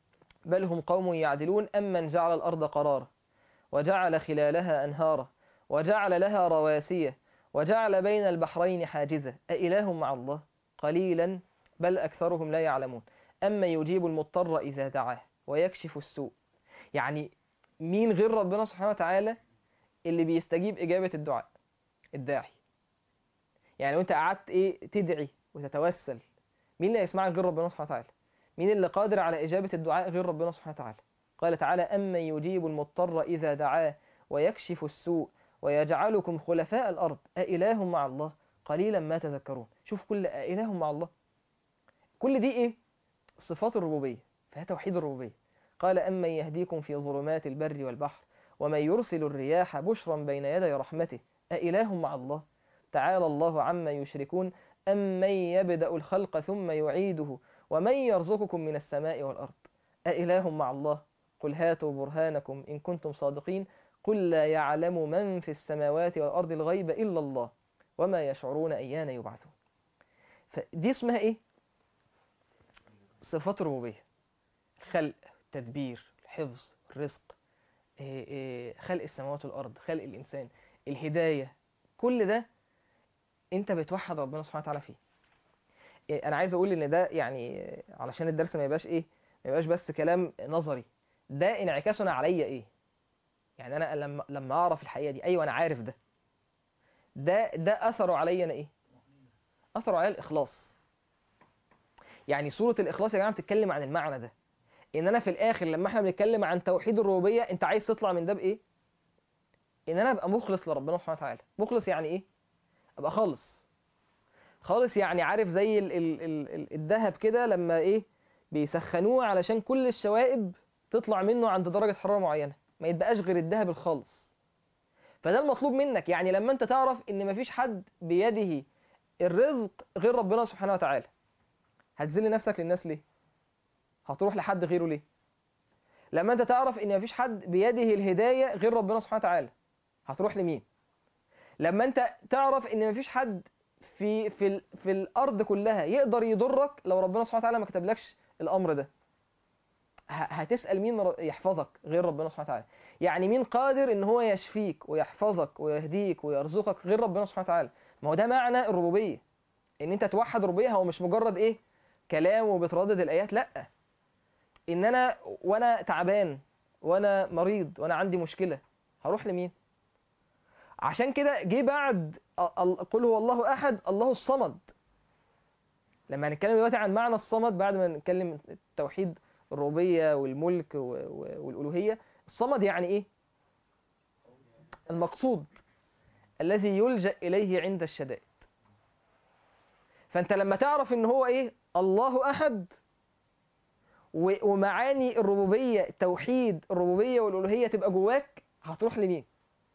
بل هم قوم يعدلون أمن جعل الأرض قرارا وجعل خلالها أنهارا وجعل لها رواسي وجعل بين البحرين حاجزا أإله مع الله قليلا بل أكثرهم لا يعلمون أما يجيب المضطر إذا دعاه ويكشف السوء يعني مين غير ربنا سبحانه وتعالى اللي بيستجيب إجابة الدعاء الداعي يعني وانت قعدت ايه تدعي وتتوسل مين اللي يسمعك غير ربنا سبحانه وتعالى مين اللي قادر على إجابة الدعاء غير ربنا سبحانه وتعالى قال تعالى أما يجيب المضطر إذا دعاه ويكشف السوء ويجعلكم خلفاء الأرض أإله مع الله قليلا ما تذكرون شوف كل أإله مع الله كل دي إيه صفات الربوبية فهي توحيد الربوبية قال أمن يهديكم في ظلمات البر والبحر ومن يرسل الرياح بشرا بين يدي رحمته أإله مع الله تعالى الله عما يشركون أمن يبدأ الخلق ثم يعيده ومن يرزقكم من السماء والأرض أإله مع الله قل هاتوا برهانكم إن كنتم صادقين قل لا يعلم من في السماوات والأرض الغيب إلا الله وما يشعرون أيان يبعثون فدي اسمها إيه؟ صفات الربوبية خلق تدبير الحفظ الرزق إيه إيه خلق السماوات والأرض خلق الإنسان الهداية كل ده أنت بتوحد ربنا سبحانه وتعالى فيه إيه أنا عايز أقول إن ده يعني علشان الدرس ما يبقاش إيه ما يبقاش بس كلام نظري ده انعكاسنا عليا إيه يعني أنا لما لما أعرف الحقيقة دي أيوة أنا عارف ده ده ده أثره عليا أنا إيه أثره عليا الإخلاص يعني سورة الإخلاص يا جماعة بتتكلم عن المعنى ده ان انا في الاخر لما احنا بنتكلم عن توحيد الربوبيه انت عايز تطلع من ده بايه ان انا ابقى مخلص لربنا سبحانه وتعالى مخلص يعني ايه ابقى خالص خالص يعني عارف زي ال ال ال ال الذهب كده لما ايه بيسخنوه علشان كل الشوائب تطلع منه عند درجه حراره معينه ما يتبقاش غير الذهب الخالص فده المطلوب منك يعني لما انت تعرف ان مفيش حد بيده الرزق غير ربنا سبحانه وتعالى هتذل نفسك للناس ليه هتروح لحد غيره ليه لما انت تعرف ان مفيش حد بيده الهداية غير ربنا سبحانه وتعالى هتروح لمين لما انت تعرف ان مفيش حد في في ال- في الارض كلها يقدر يضرك لو ربنا سبحانه وتعالى ما كتبلكش الامر ده ه- هتسأل مين ر- يحفظك غير ربنا سبحانه وتعالى يعني مين قادر ان هو يشفيك ويحفظك ويهديك ويرزقك غير ربنا سبحانه وتعالى ما هو ده معنى الربوبية ان انت توحد الربوبية هو مش مجرد ايه كلام وبتردد الايات لا ان انا وانا تعبان وانا مريض وانا عندي مشكله هروح لمين عشان كده جه بعد ال- ال- قل هو الله احد الله الصمد لما هنتكلم دلوقتي عن معنى الصمد بعد ما نتكلم التوحيد الربوبيه والملك و- و- والالوهيه الصمد يعني ايه المقصود الذي يلجأ اليه عند الشدائد فانت لما تعرف ان هو ايه الله احد و- ومعاني الربوبية توحيد الربوبية والألوهية تبقى جواك هتروح لمين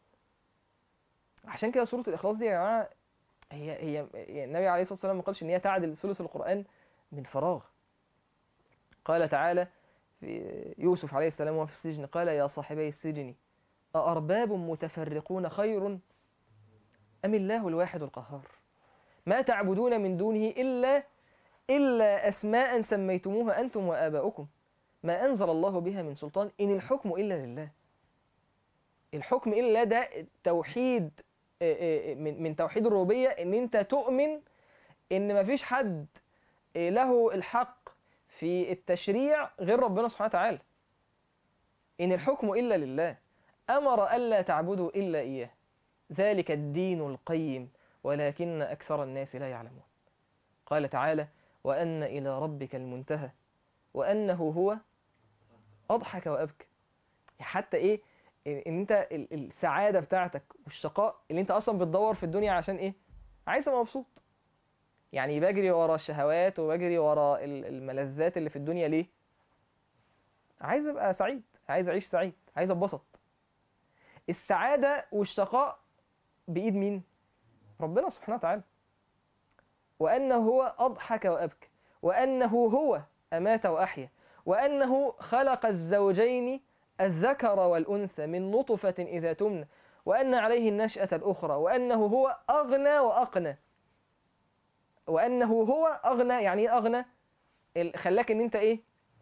عشان كده سورة الإخلاص دي يا جماعة هي هي هي النبي عليه الصلاة والسلام ما قالش إن هي تعدل ثلث القرآن من فراغ قال تعالى في يوسف عليه السلام وهو في السجن قال يا صاحبي السجن أأرباب متفرقون خير أم الله الواحد القهار ما تعبدون من دونه إلا إلا أسماء سميتموها أنتم وآباؤكم ما أنزل الله بها من سلطان إن الحكم إلا لله الحكم إلا لله ده توحيد آه، آه، من من توحيد الربوبية إن أنت تؤمن إن مفيش حد آه، له الحق في التشريع غير ربنا سبحانه وتعالى إن الحكم إلا لله أمر ألا تعبدوا إلا إياه ذلك الدين القيم ولكن أكثر الناس لا يعلمون قال تعالى وأن إلى ربك المنتهى وأنه هو أضحك وأبكى حتى إيه إن أنت ال- السعادة بتاعتك والشقاء اللي أنت أصلا بتدور في الدنيا عشان إيه عايز أبقى مبسوط يعني بجري ورا الشهوات وبجري ورا ال- الملذات اللي في الدنيا ليه عايز أبقى سعيد عايز أعيش سعيد عايز أتبسط السعادة والشقاء بإيد مين ربنا سبحانه وتعالى وأنه هو أضحك وأبكى وأنه هو أمات وأحيا وأنه خلق الزوجين الذكر والأنثى من نطفة إذا تمنى وأن عليه النشأة الأخرى وأنه هو أغنى وأقنى وأنه هو أغنى يعني إيه أغنى ال- خلاك إن أنت إيه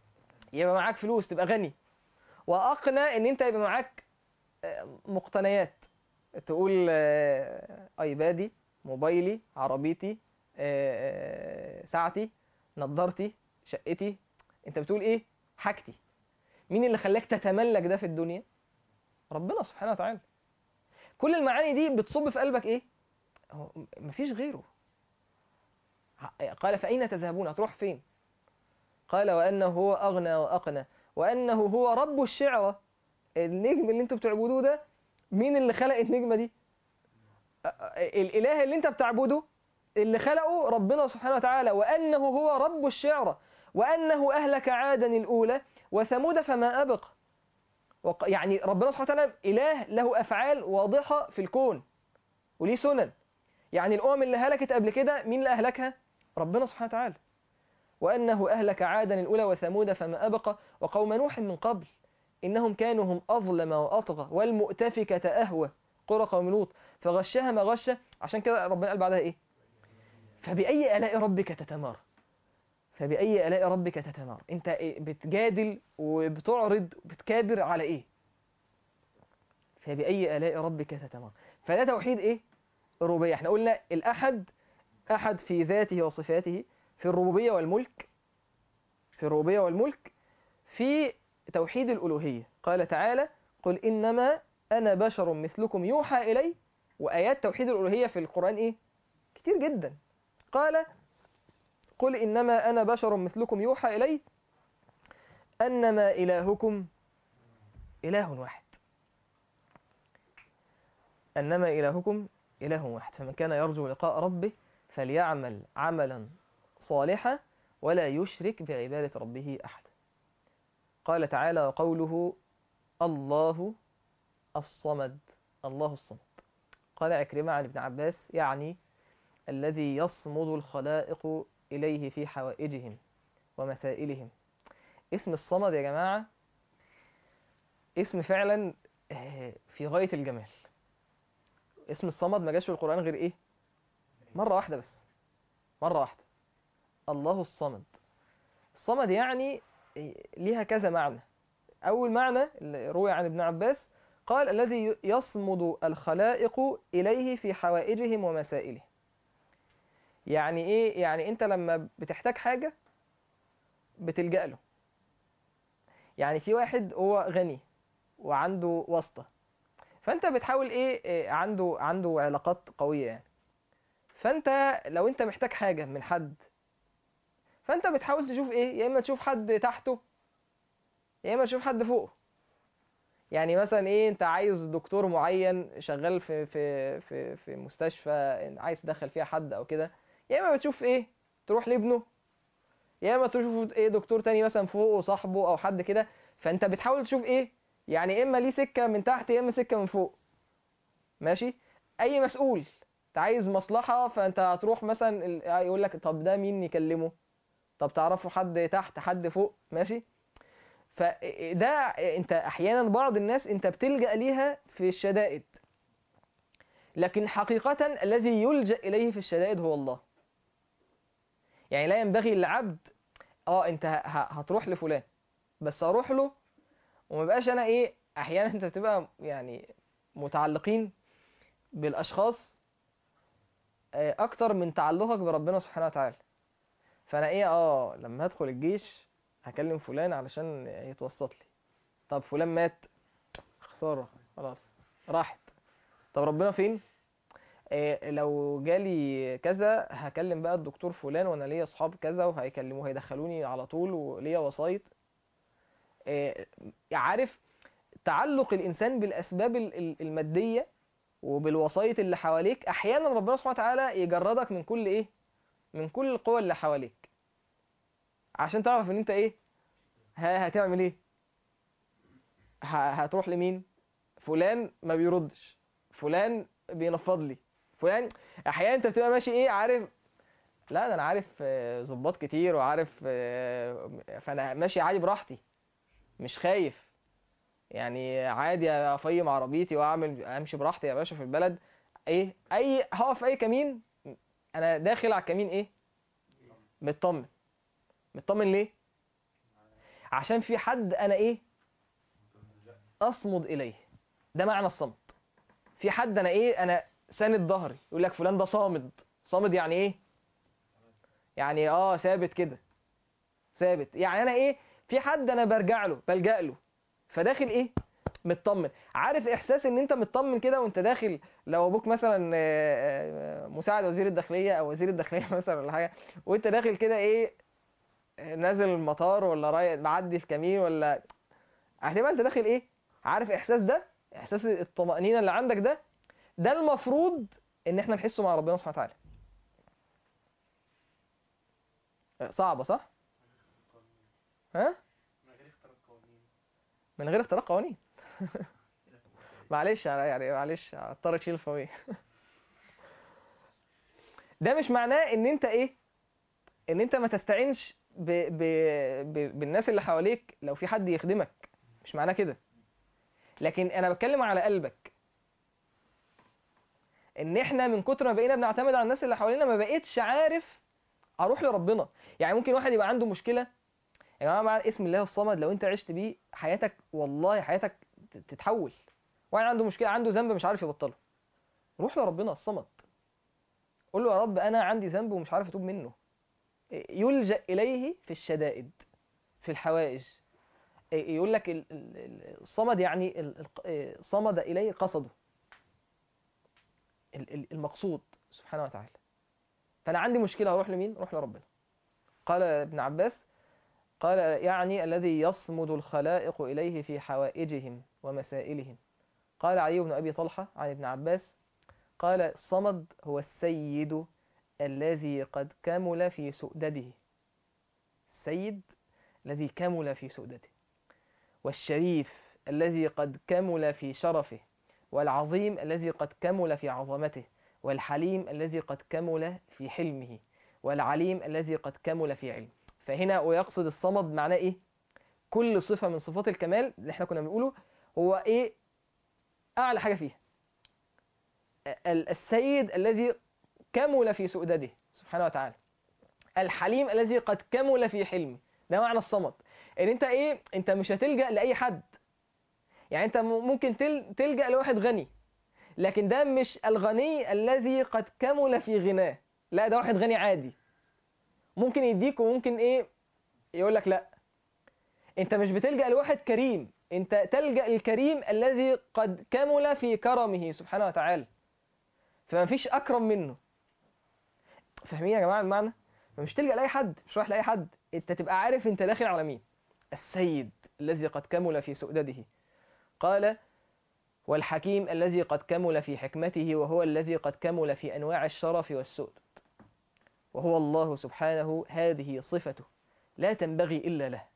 يبقى معاك فلوس تبقى غني واقنى ان انت يبقى معاك آه، مقتنيات تقول آه، ايبادي موبايلي عربيتي آه، آه، ساعتي نضارتي شقتي انت بتقول ايه حاجتي مين اللي خلاك تتملك ده في الدنيا ربنا سبحانه وتعالى كل المعاني دي بتصب في قلبك ايه هو م- مفيش غيره ع- قال فأين تذهبون هتروح فين قال وأنه هو أغنى وأقنى وأنه هو رب الشعرى النجم اللي انتوا بتعبدوه ده مين اللي خلق النجمة دي أ- أ- الإله اللي انت بتعبده اللي خلقه ربنا سبحانه وتعالى وأنه هو رب الشعرى وأنه أهلك عادا الأولى وثمود فما أبق وق- يعني ربنا سبحانه وتعالى إله له أفعال واضحة في الكون وليه سنن يعني الأمم اللي هلكت قبل كده مين اللي أهلكها؟ ربنا سبحانه وتعالى وأنه أهلك عادا الأولى وثمود فما أبق وقوم نوح من قبل إنهم كانوا هم أظلم وأطغى والمؤتفكة أهوى قرى قوم لوط فغشها ما غشة عشان كده ربنا قال بعدها إيه؟ فبأي آلاء ربك تتمارى فبأي آلاء ربك تتمارى أنت إيه بتجادل وبتعرض وبتكابر على إيه؟ فبأي آلاء ربك تتمارى فده توحيد إيه؟ الربوبية احنا قلنا الأحد أحد في ذاته وصفاته في الربوبية والملك في الربوبية والملك في توحيد الألوهية قال تعالى قل إنما أنا بشر مثلكم يوحى إلي وآيات توحيد الألوهية في القرآن إيه؟ كتير جدا قال قل إنما أنا بشر مثلكم يوحى إلي أنما إلهكم إله واحد أنما إلهكم إله واحد فمن كان يرجو لقاء ربه فليعمل عملا صالحا ولا يشرك بعبادة ربه أحدا قال تعالى وقوله الله الصمد الله الصمد قال عكرمة عن ابن عباس يعني الذي يصمد الخلائق إليه في حوائجهم ومسائلهم اسم الصمد يا جماعة اسم فعلا آه، في غاية الجمال اسم الصمد ما جاش في القرآن غير ايه مرة واحدة بس مرة واحدة الله الصمد الصمد يعني ليها كذا معنى أول معنى اللي روي عن ابن عباس قال الذي يصمد الخلائق إليه في حوائجهم ومسائلهم يعني إيه؟ يعني أنت لما بتحتاج حاجة بتلجأ له يعني في واحد هو غني وعنده واسطة فأنت بتحاول إيه إيه، عنده عنده علاقات قوية يعني فأنت لو أنت محتاج حاجة من حد فأنت بتحاول تشوف إيه يا إما تشوف حد تحته يا إما تشوف حد فوقه يعني مثلا ايه انت عايز دكتور معين شغال في في في في مستشفى عايز تدخل فيها حد او كده يا اما بتشوف ايه تروح لابنه يا اما تشوف ايه دكتور تاني مثلا فوقه صاحبه او حد كده فانت بتحاول تشوف ايه يعني اما ليه سكه من تحت يا اما سكه من فوق ماشي اي مسؤول انت عايز مصلحه فانت هتروح مثلا ال- يقول لك طب ده مين يكلمه طب تعرفوا حد تحت حد فوق ماشي فده انت احيانا بعض الناس انت بتلجأ ليها في الشدائد لكن حقيقة الذي يلجأ إليه في الشدائد هو الله يعني لا ينبغي للعبد اه انت ه- ه- هتروح لفلان بس اروح له وما بقاش انا ايه احيانا انت بتبقى يعني متعلقين بالاشخاص آه، اكتر من تعلقك بربنا سبحانه وتعالى فانا ايه اه لما هدخل الجيش هكلم فلان علشان يتوسط لي طب فلان مات خسارة خلاص راحت طب ربنا فين إيه لو جالي كذا هكلم بقى الدكتور فلان وانا ليا اصحاب كذا وهيكلموه هيدخلوني على طول وليا وسايط إيه عارف تعلق الانسان بالاسباب ال- ال- الماديه وبالوسايط اللي حواليك احيانا ربنا سبحانه وتعالى يجردك من كل ايه من كل القوى اللي حواليك عشان تعرف ان انت ايه ها هتعمل ايه ه- هتروح لمين فلان ما بيردش فلان بينفض لي فلان احيانا انت بتبقى ماشي ايه عارف لا ده انا عارف آه، ظباط كتير وعارف آه، فانا ماشي عادي براحتي مش خايف يعني عادي افيم عربيتي واعمل امشي براحتي يا باشا في البلد ايه اي هقف اي كمين انا داخل على الكمين ايه مطمن مطمن ليه عشان في حد انا ايه اصمد اليه ده معنى الصمت في حد انا ايه انا ساند ظهري يقول لك فلان ده صامد صامد يعني ايه يعني اه ثابت كده ثابت يعني انا ايه في حد انا برجع له بلجأ له فداخل ايه مطمن عارف احساس ان انت مطمن كده وانت داخل لو ابوك مثلا آه، آه، مساعد وزير الداخليه او وزير الداخليه مثلا ولا حاجه وانت داخل كده ايه آه، نازل المطار ولا رايح معدي في كمين ولا هتبقى انت داخل ايه عارف احساس ده احساس الطمأنينة اللي عندك ده ده المفروض ان احنا نحسه مع ربنا سبحانه وتعالى صعبة صح؟ ها؟ من غير اختراق قوانين معلش أنا يعني معلش هضطر اشيل الفويه ده مش معناه ان انت ايه ان انت ما تستعينش ب... ب... ب... بالناس اللي حواليك لو في حد يخدمك مش معناه كده لكن انا بتكلم على قلبك ان احنا من كتر ما بقينا بنعتمد على الناس اللي حوالينا ما بقيتش عارف اروح لربنا يعني ممكن واحد يبقى عنده مشكله يا جماعه مع اسم الله الصمد لو انت عشت بيه حياتك والله حياتك ت- تتحول واحد عنده مشكله عنده ذنب مش عارف يبطله روح لربنا الصمد قول له يا رب انا عندي ذنب ومش عارف اتوب منه يلجأ اليه في الشدائد في الحوائج يقول لك ال- ال- ال- الصمد يعني ال- ال- صمد اليه قصده ال- ال- المقصود سبحانه وتعالى فانا عندي مشكله اروح لمين اروح لربنا قال ابن عباس قال يعني الذي يصمد الخلائق اليه في حوائجهم ومسائلهم قال علي بن ابي طلحه عن ابن عباس قال الصمد هو السيد الذي قد كمل في سؤدده السيد الذي كمل في سؤدده والشريف الذي قد كمل في شرفه والعظيم الذي قد كمل في عظمته والحليم الذي قد كمل في حلمه والعليم الذي قد كمل في علمه فهنا ويقصد الصمد معناه ايه كل صفة من صفات الكمال اللي احنا كنا بنقوله هو ايه اعلى حاجة فيها ال- السيد الذي كمل في سؤدده سبحانه وتعالى الحليم الذي قد كمل في حلمه ده معنى الصمد ان انت ايه انت مش هتلجأ لاي حد يعني انت م- ممكن تل- تلجأ لواحد غني لكن ده مش الغني الذي قد كمل في غناه لا ده واحد غني عادي ممكن يديك وممكن ايه يقول لك لا انت مش بتلجأ لواحد كريم انت تلجأ للكريم الذي قد كمل في كرمه سبحانه وتعالى فما فيش اكرم منه فاهمين يا جماعه المعنى فمش تلجأ لاي حد مش رايح لاي حد انت تبقى عارف انت داخل على مين السيد الذي قد كمل في سؤدده قال والحكيم الذي قد كمل في حكمته وهو الذي قد كمل في أنواع الشرف والسؤدد وهو الله سبحانه هذه صفته لا تنبغي إلا له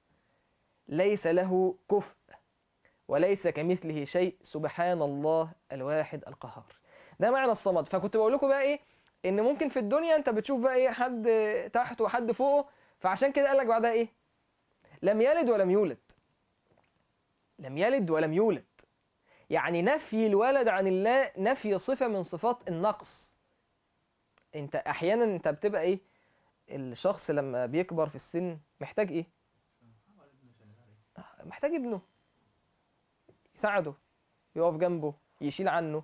ليس له كفء وليس كمثله شيء سبحان الله الواحد القهار ده معنى الصمد فكنت بقول لكم بقى ايه ان ممكن في الدنيا انت بتشوف بقى ايه حد تحت وحد فوقه فعشان كده قال لك بعدها ايه لم يلد ولم يولد لم يلد ولم يولد يعني نفي الولد عن الله نفي صفة من صفات النقص انت احيانا انت بتبقى ايه الشخص لما بيكبر في السن محتاج ايه محتاج ابنه يساعده يقف جنبه يشيل عنه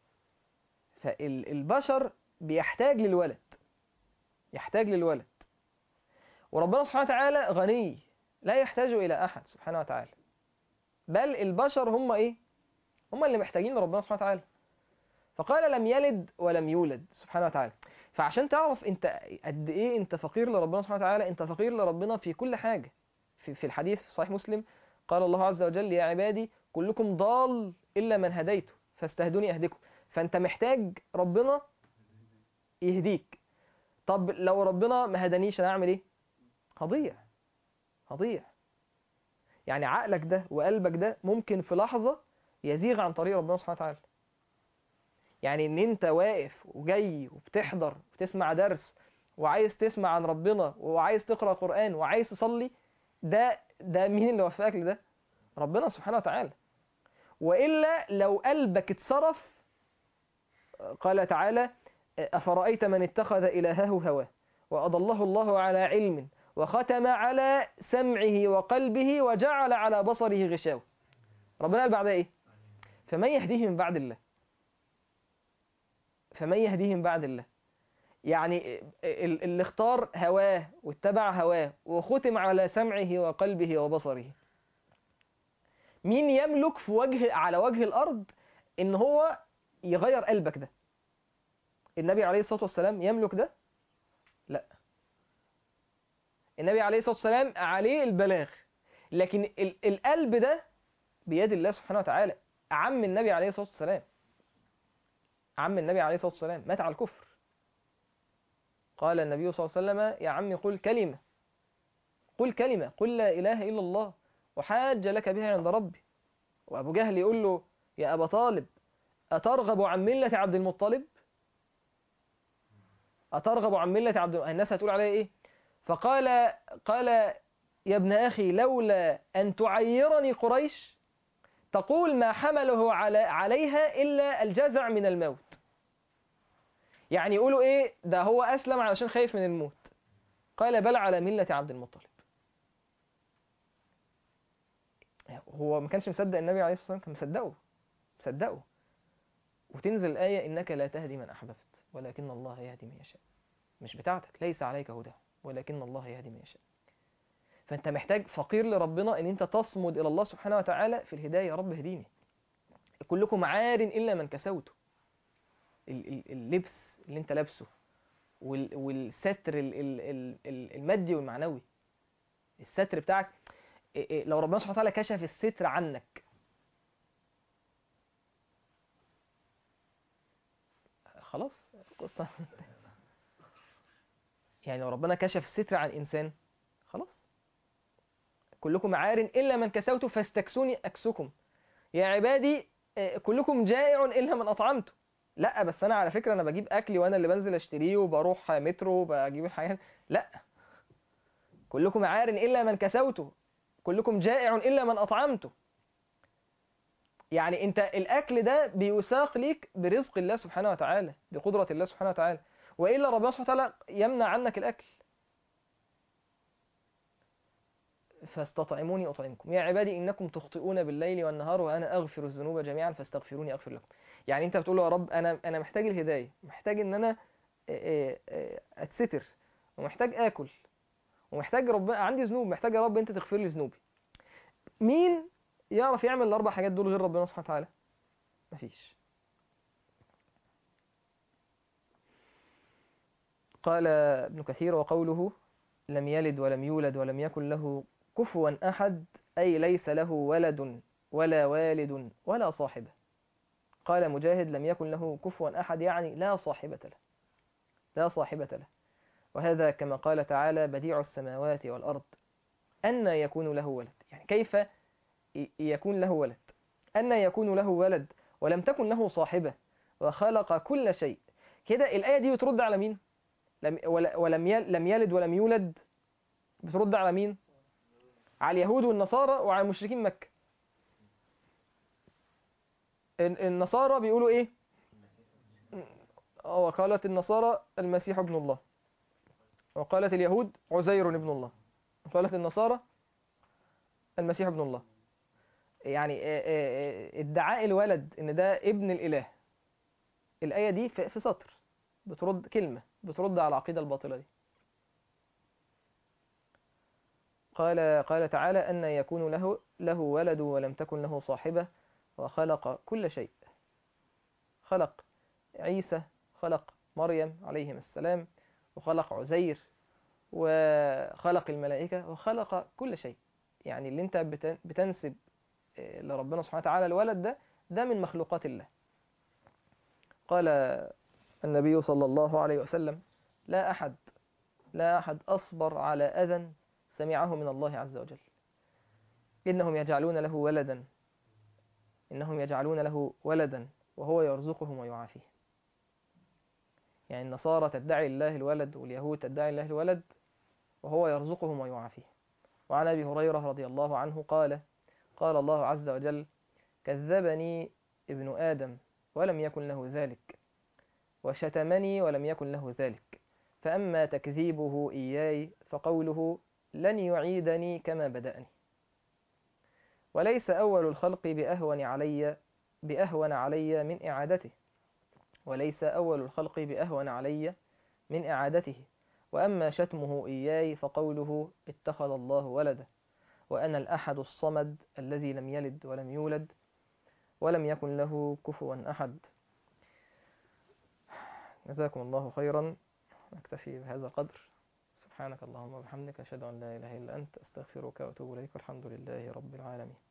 فالبشر بيحتاج للولد يحتاج للولد وربنا سبحانه وتعالى غني لا يحتاج إلى أحد سبحانه وتعالى بل البشر هم إيه هم اللي محتاجين لربنا سبحانه وتعالى فقال لم يلد ولم يولد سبحانه وتعالى فعشان تعرف انت قد ايه انت فقير لربنا سبحانه وتعالى انت فقير لربنا في كل حاجة في, في الحديث في صحيح مسلم قال الله عز وجل يا عبادي كلكم ضال إلا من هديته فاستهدوني أهدكم فأنت محتاج ربنا يهديك طب لو ربنا ما هدانيش أنا أعمل إيه هضيع هضيع يعني عقلك ده وقلبك ده ممكن في لحظة يزيغ عن طريق ربنا سبحانه وتعالى يعني ان انت واقف وجاي وبتحضر وتسمع درس وعايز تسمع عن ربنا وعايز تقرأ قرآن وعايز تصلي ده ده مين اللي وفقك لده ربنا سبحانه وتعالى وإلا لو قلبك اتصرف قال تعالى أفرأيت من اتخذ إلهه هواه وأضله الله على علم وختم على سمعه وقلبه وجعل على بصره غشاوة ربنا قال بعدها ايه فمن يهديه من بعد الله فمن يهديه من بعد الله يعني ال- اللي اختار هواه واتبع هواه وختم على سمعه وقلبه وبصره مين يملك في وجه على وجه الأرض إن هو يغير قلبك ده النبي عليه الصلاة والسلام يملك ده لا النبي عليه الصلاة والسلام عليه البلاغ لكن ال- القلب ده بيد الله سبحانه وتعالى عم النبي عليه الصلاة والسلام عم النبي عليه الصلاة والسلام مات على الكفر قال النبي صلى الله عليه وسلم يا عمي قل كلمة قل كلمة قل لا إله إلا الله وحاج لك بها عند ربي وأبو جهل يقول له يا أبا طالب أترغب عن ملة عبد المطلب أترغب عن ملة عبد الناس هتقول عليه إيه فقال قال يا ابن أخي لولا أن تعيرني قريش تقول ما حمله على عليها إلا الجزع من الموت يعني يقولوا إيه ده هو أسلم علشان خايف من الموت قال بل على ملة عبد المطلب هو ما كانش مصدق النبي عليه الصلاة والسلام كان مصدقه مصدقه وتنزل الآية إنك لا تهدي من أحببت ولكن الله يهدي من يشاء مش بتاعتك ليس عليك هداه ولكن الله يهدي من يشاء فأنت محتاج فقير لربنا إن أنت تصمد إلى الله سبحانه وتعالى في الهداية يا رب اهديني كلكم عار إلا من كسوته ال- ال- اللبس اللي أنت لابسه وال- والستر ال- ال- ال- ال- المادي والمعنوي الستر بتاعك إيه إيه لو ربنا سبحانه وتعالى كشف الستر عنك خلاص القصة يعني لو ربنا كشف الستر عن إنسان خلاص كلكم عار إلا من كسوت فاستكسوني أكسكم يا عبادي آه، كلكم جائع إلا من أطعمته لا بس أنا على فكرة أنا بجيب أكلي وأنا اللي بنزل أشتريه وبروح مترو بجيب الحاجات لا كلكم عار إلا من كسوته كلكم جائع إلا من أطعمته يعني أنت الأكل ده بيساق ليك برزق الله سبحانه وتعالى بقدرة الله سبحانه وتعالى وإلا ربنا سبحانه وتعالى يمنع عنك الأكل فاستطعموني أطعمكم يا عبادي إنكم تخطئون بالليل والنهار وأنا أغفر الذنوب جميعا فاستغفروني أغفر لكم يعني أنت بتقول له يا رب أنا أنا محتاج الهداية محتاج إن أنا آه، آه، أتستر ومحتاج آكل ومحتاج رب عندي ذنوب محتاج يا رب أنت تغفر لي ذنوبي مين يعرف يعمل الأربع حاجات دول غير ربنا سبحانه وتعالى مفيش قال ابن كثير وقوله لم يلد ولم يولد ولم يكن له كفوا أحد أي ليس له ولد ولا والد ولا صاحبة قال مجاهد لم يكن له كفوا أحد يعني لا صاحبة له لا صاحبة له وهذا كما قال تعالى بديع السماوات والأرض أن يكون له ولد يعني كيف ي- يكون له ولد أن يكون له ولد ولم تكن له صاحبة وخلق كل شيء كده الآية دي بترد على مين لم ولا- ولم يل- لم يلد ولم يولد بترد على مين على اليهود والنصارى وعلى مشركين مكة ال- النصارى بيقولوا ايه اه وقالت النصارى المسيح ابن الله وقالت اليهود عزير ابن الله وقالت النصارى المسيح ابن الله يعني آه، آه، آه، ادعاء الولد ان ده ابن الاله الايه دي في في سطر بترد كلمه بترد على العقيده الباطله دي قال قال تعالى أن يكون له له ولد ولم تكن له صاحبة وخلق كل شيء خلق عيسى خلق مريم عليهم السلام وخلق عزير وخلق الملائكة وخلق كل شيء يعني اللي انت بت- بتنسب آه، لربنا سبحانه وتعالى الولد ده ده من مخلوقات الله قال النبي صلى الله عليه وسلم لا أحد لا أحد أصبر على أذى سمعه من الله عز وجل إنهم يجعلون له ولدا إنهم يجعلون له ولدا وهو يرزقهم ويعافيه يعني النصارى تدعي الله الولد واليهود تدعي الله الولد وهو يرزقهم ويعافيه وعن أبي هريرة رضي الله عنه قال قال الله عز وجل كذبني ابن آدم ولم يكن له ذلك وشتمني ولم يكن له ذلك فأما تكذيبه إياي فقوله لن يعيدني كما بدأني وليس أول الخلق بأهون علي بأهون علي من إعادته وليس أول الخلق بأهون علي من إعادته وأما شتمه إياي فقوله اتخذ الله ولدا وأنا الأحد الصمد الذي لم يلد ولم يولد ولم يكن له كفوا أحد جزاكم الله خيرا نكتفي بهذا القدر سبحانك اللهم وبحمدك أشهد أن لا إله إلا أنت أستغفرك وأتوب إليك والحمد لله رب العالمين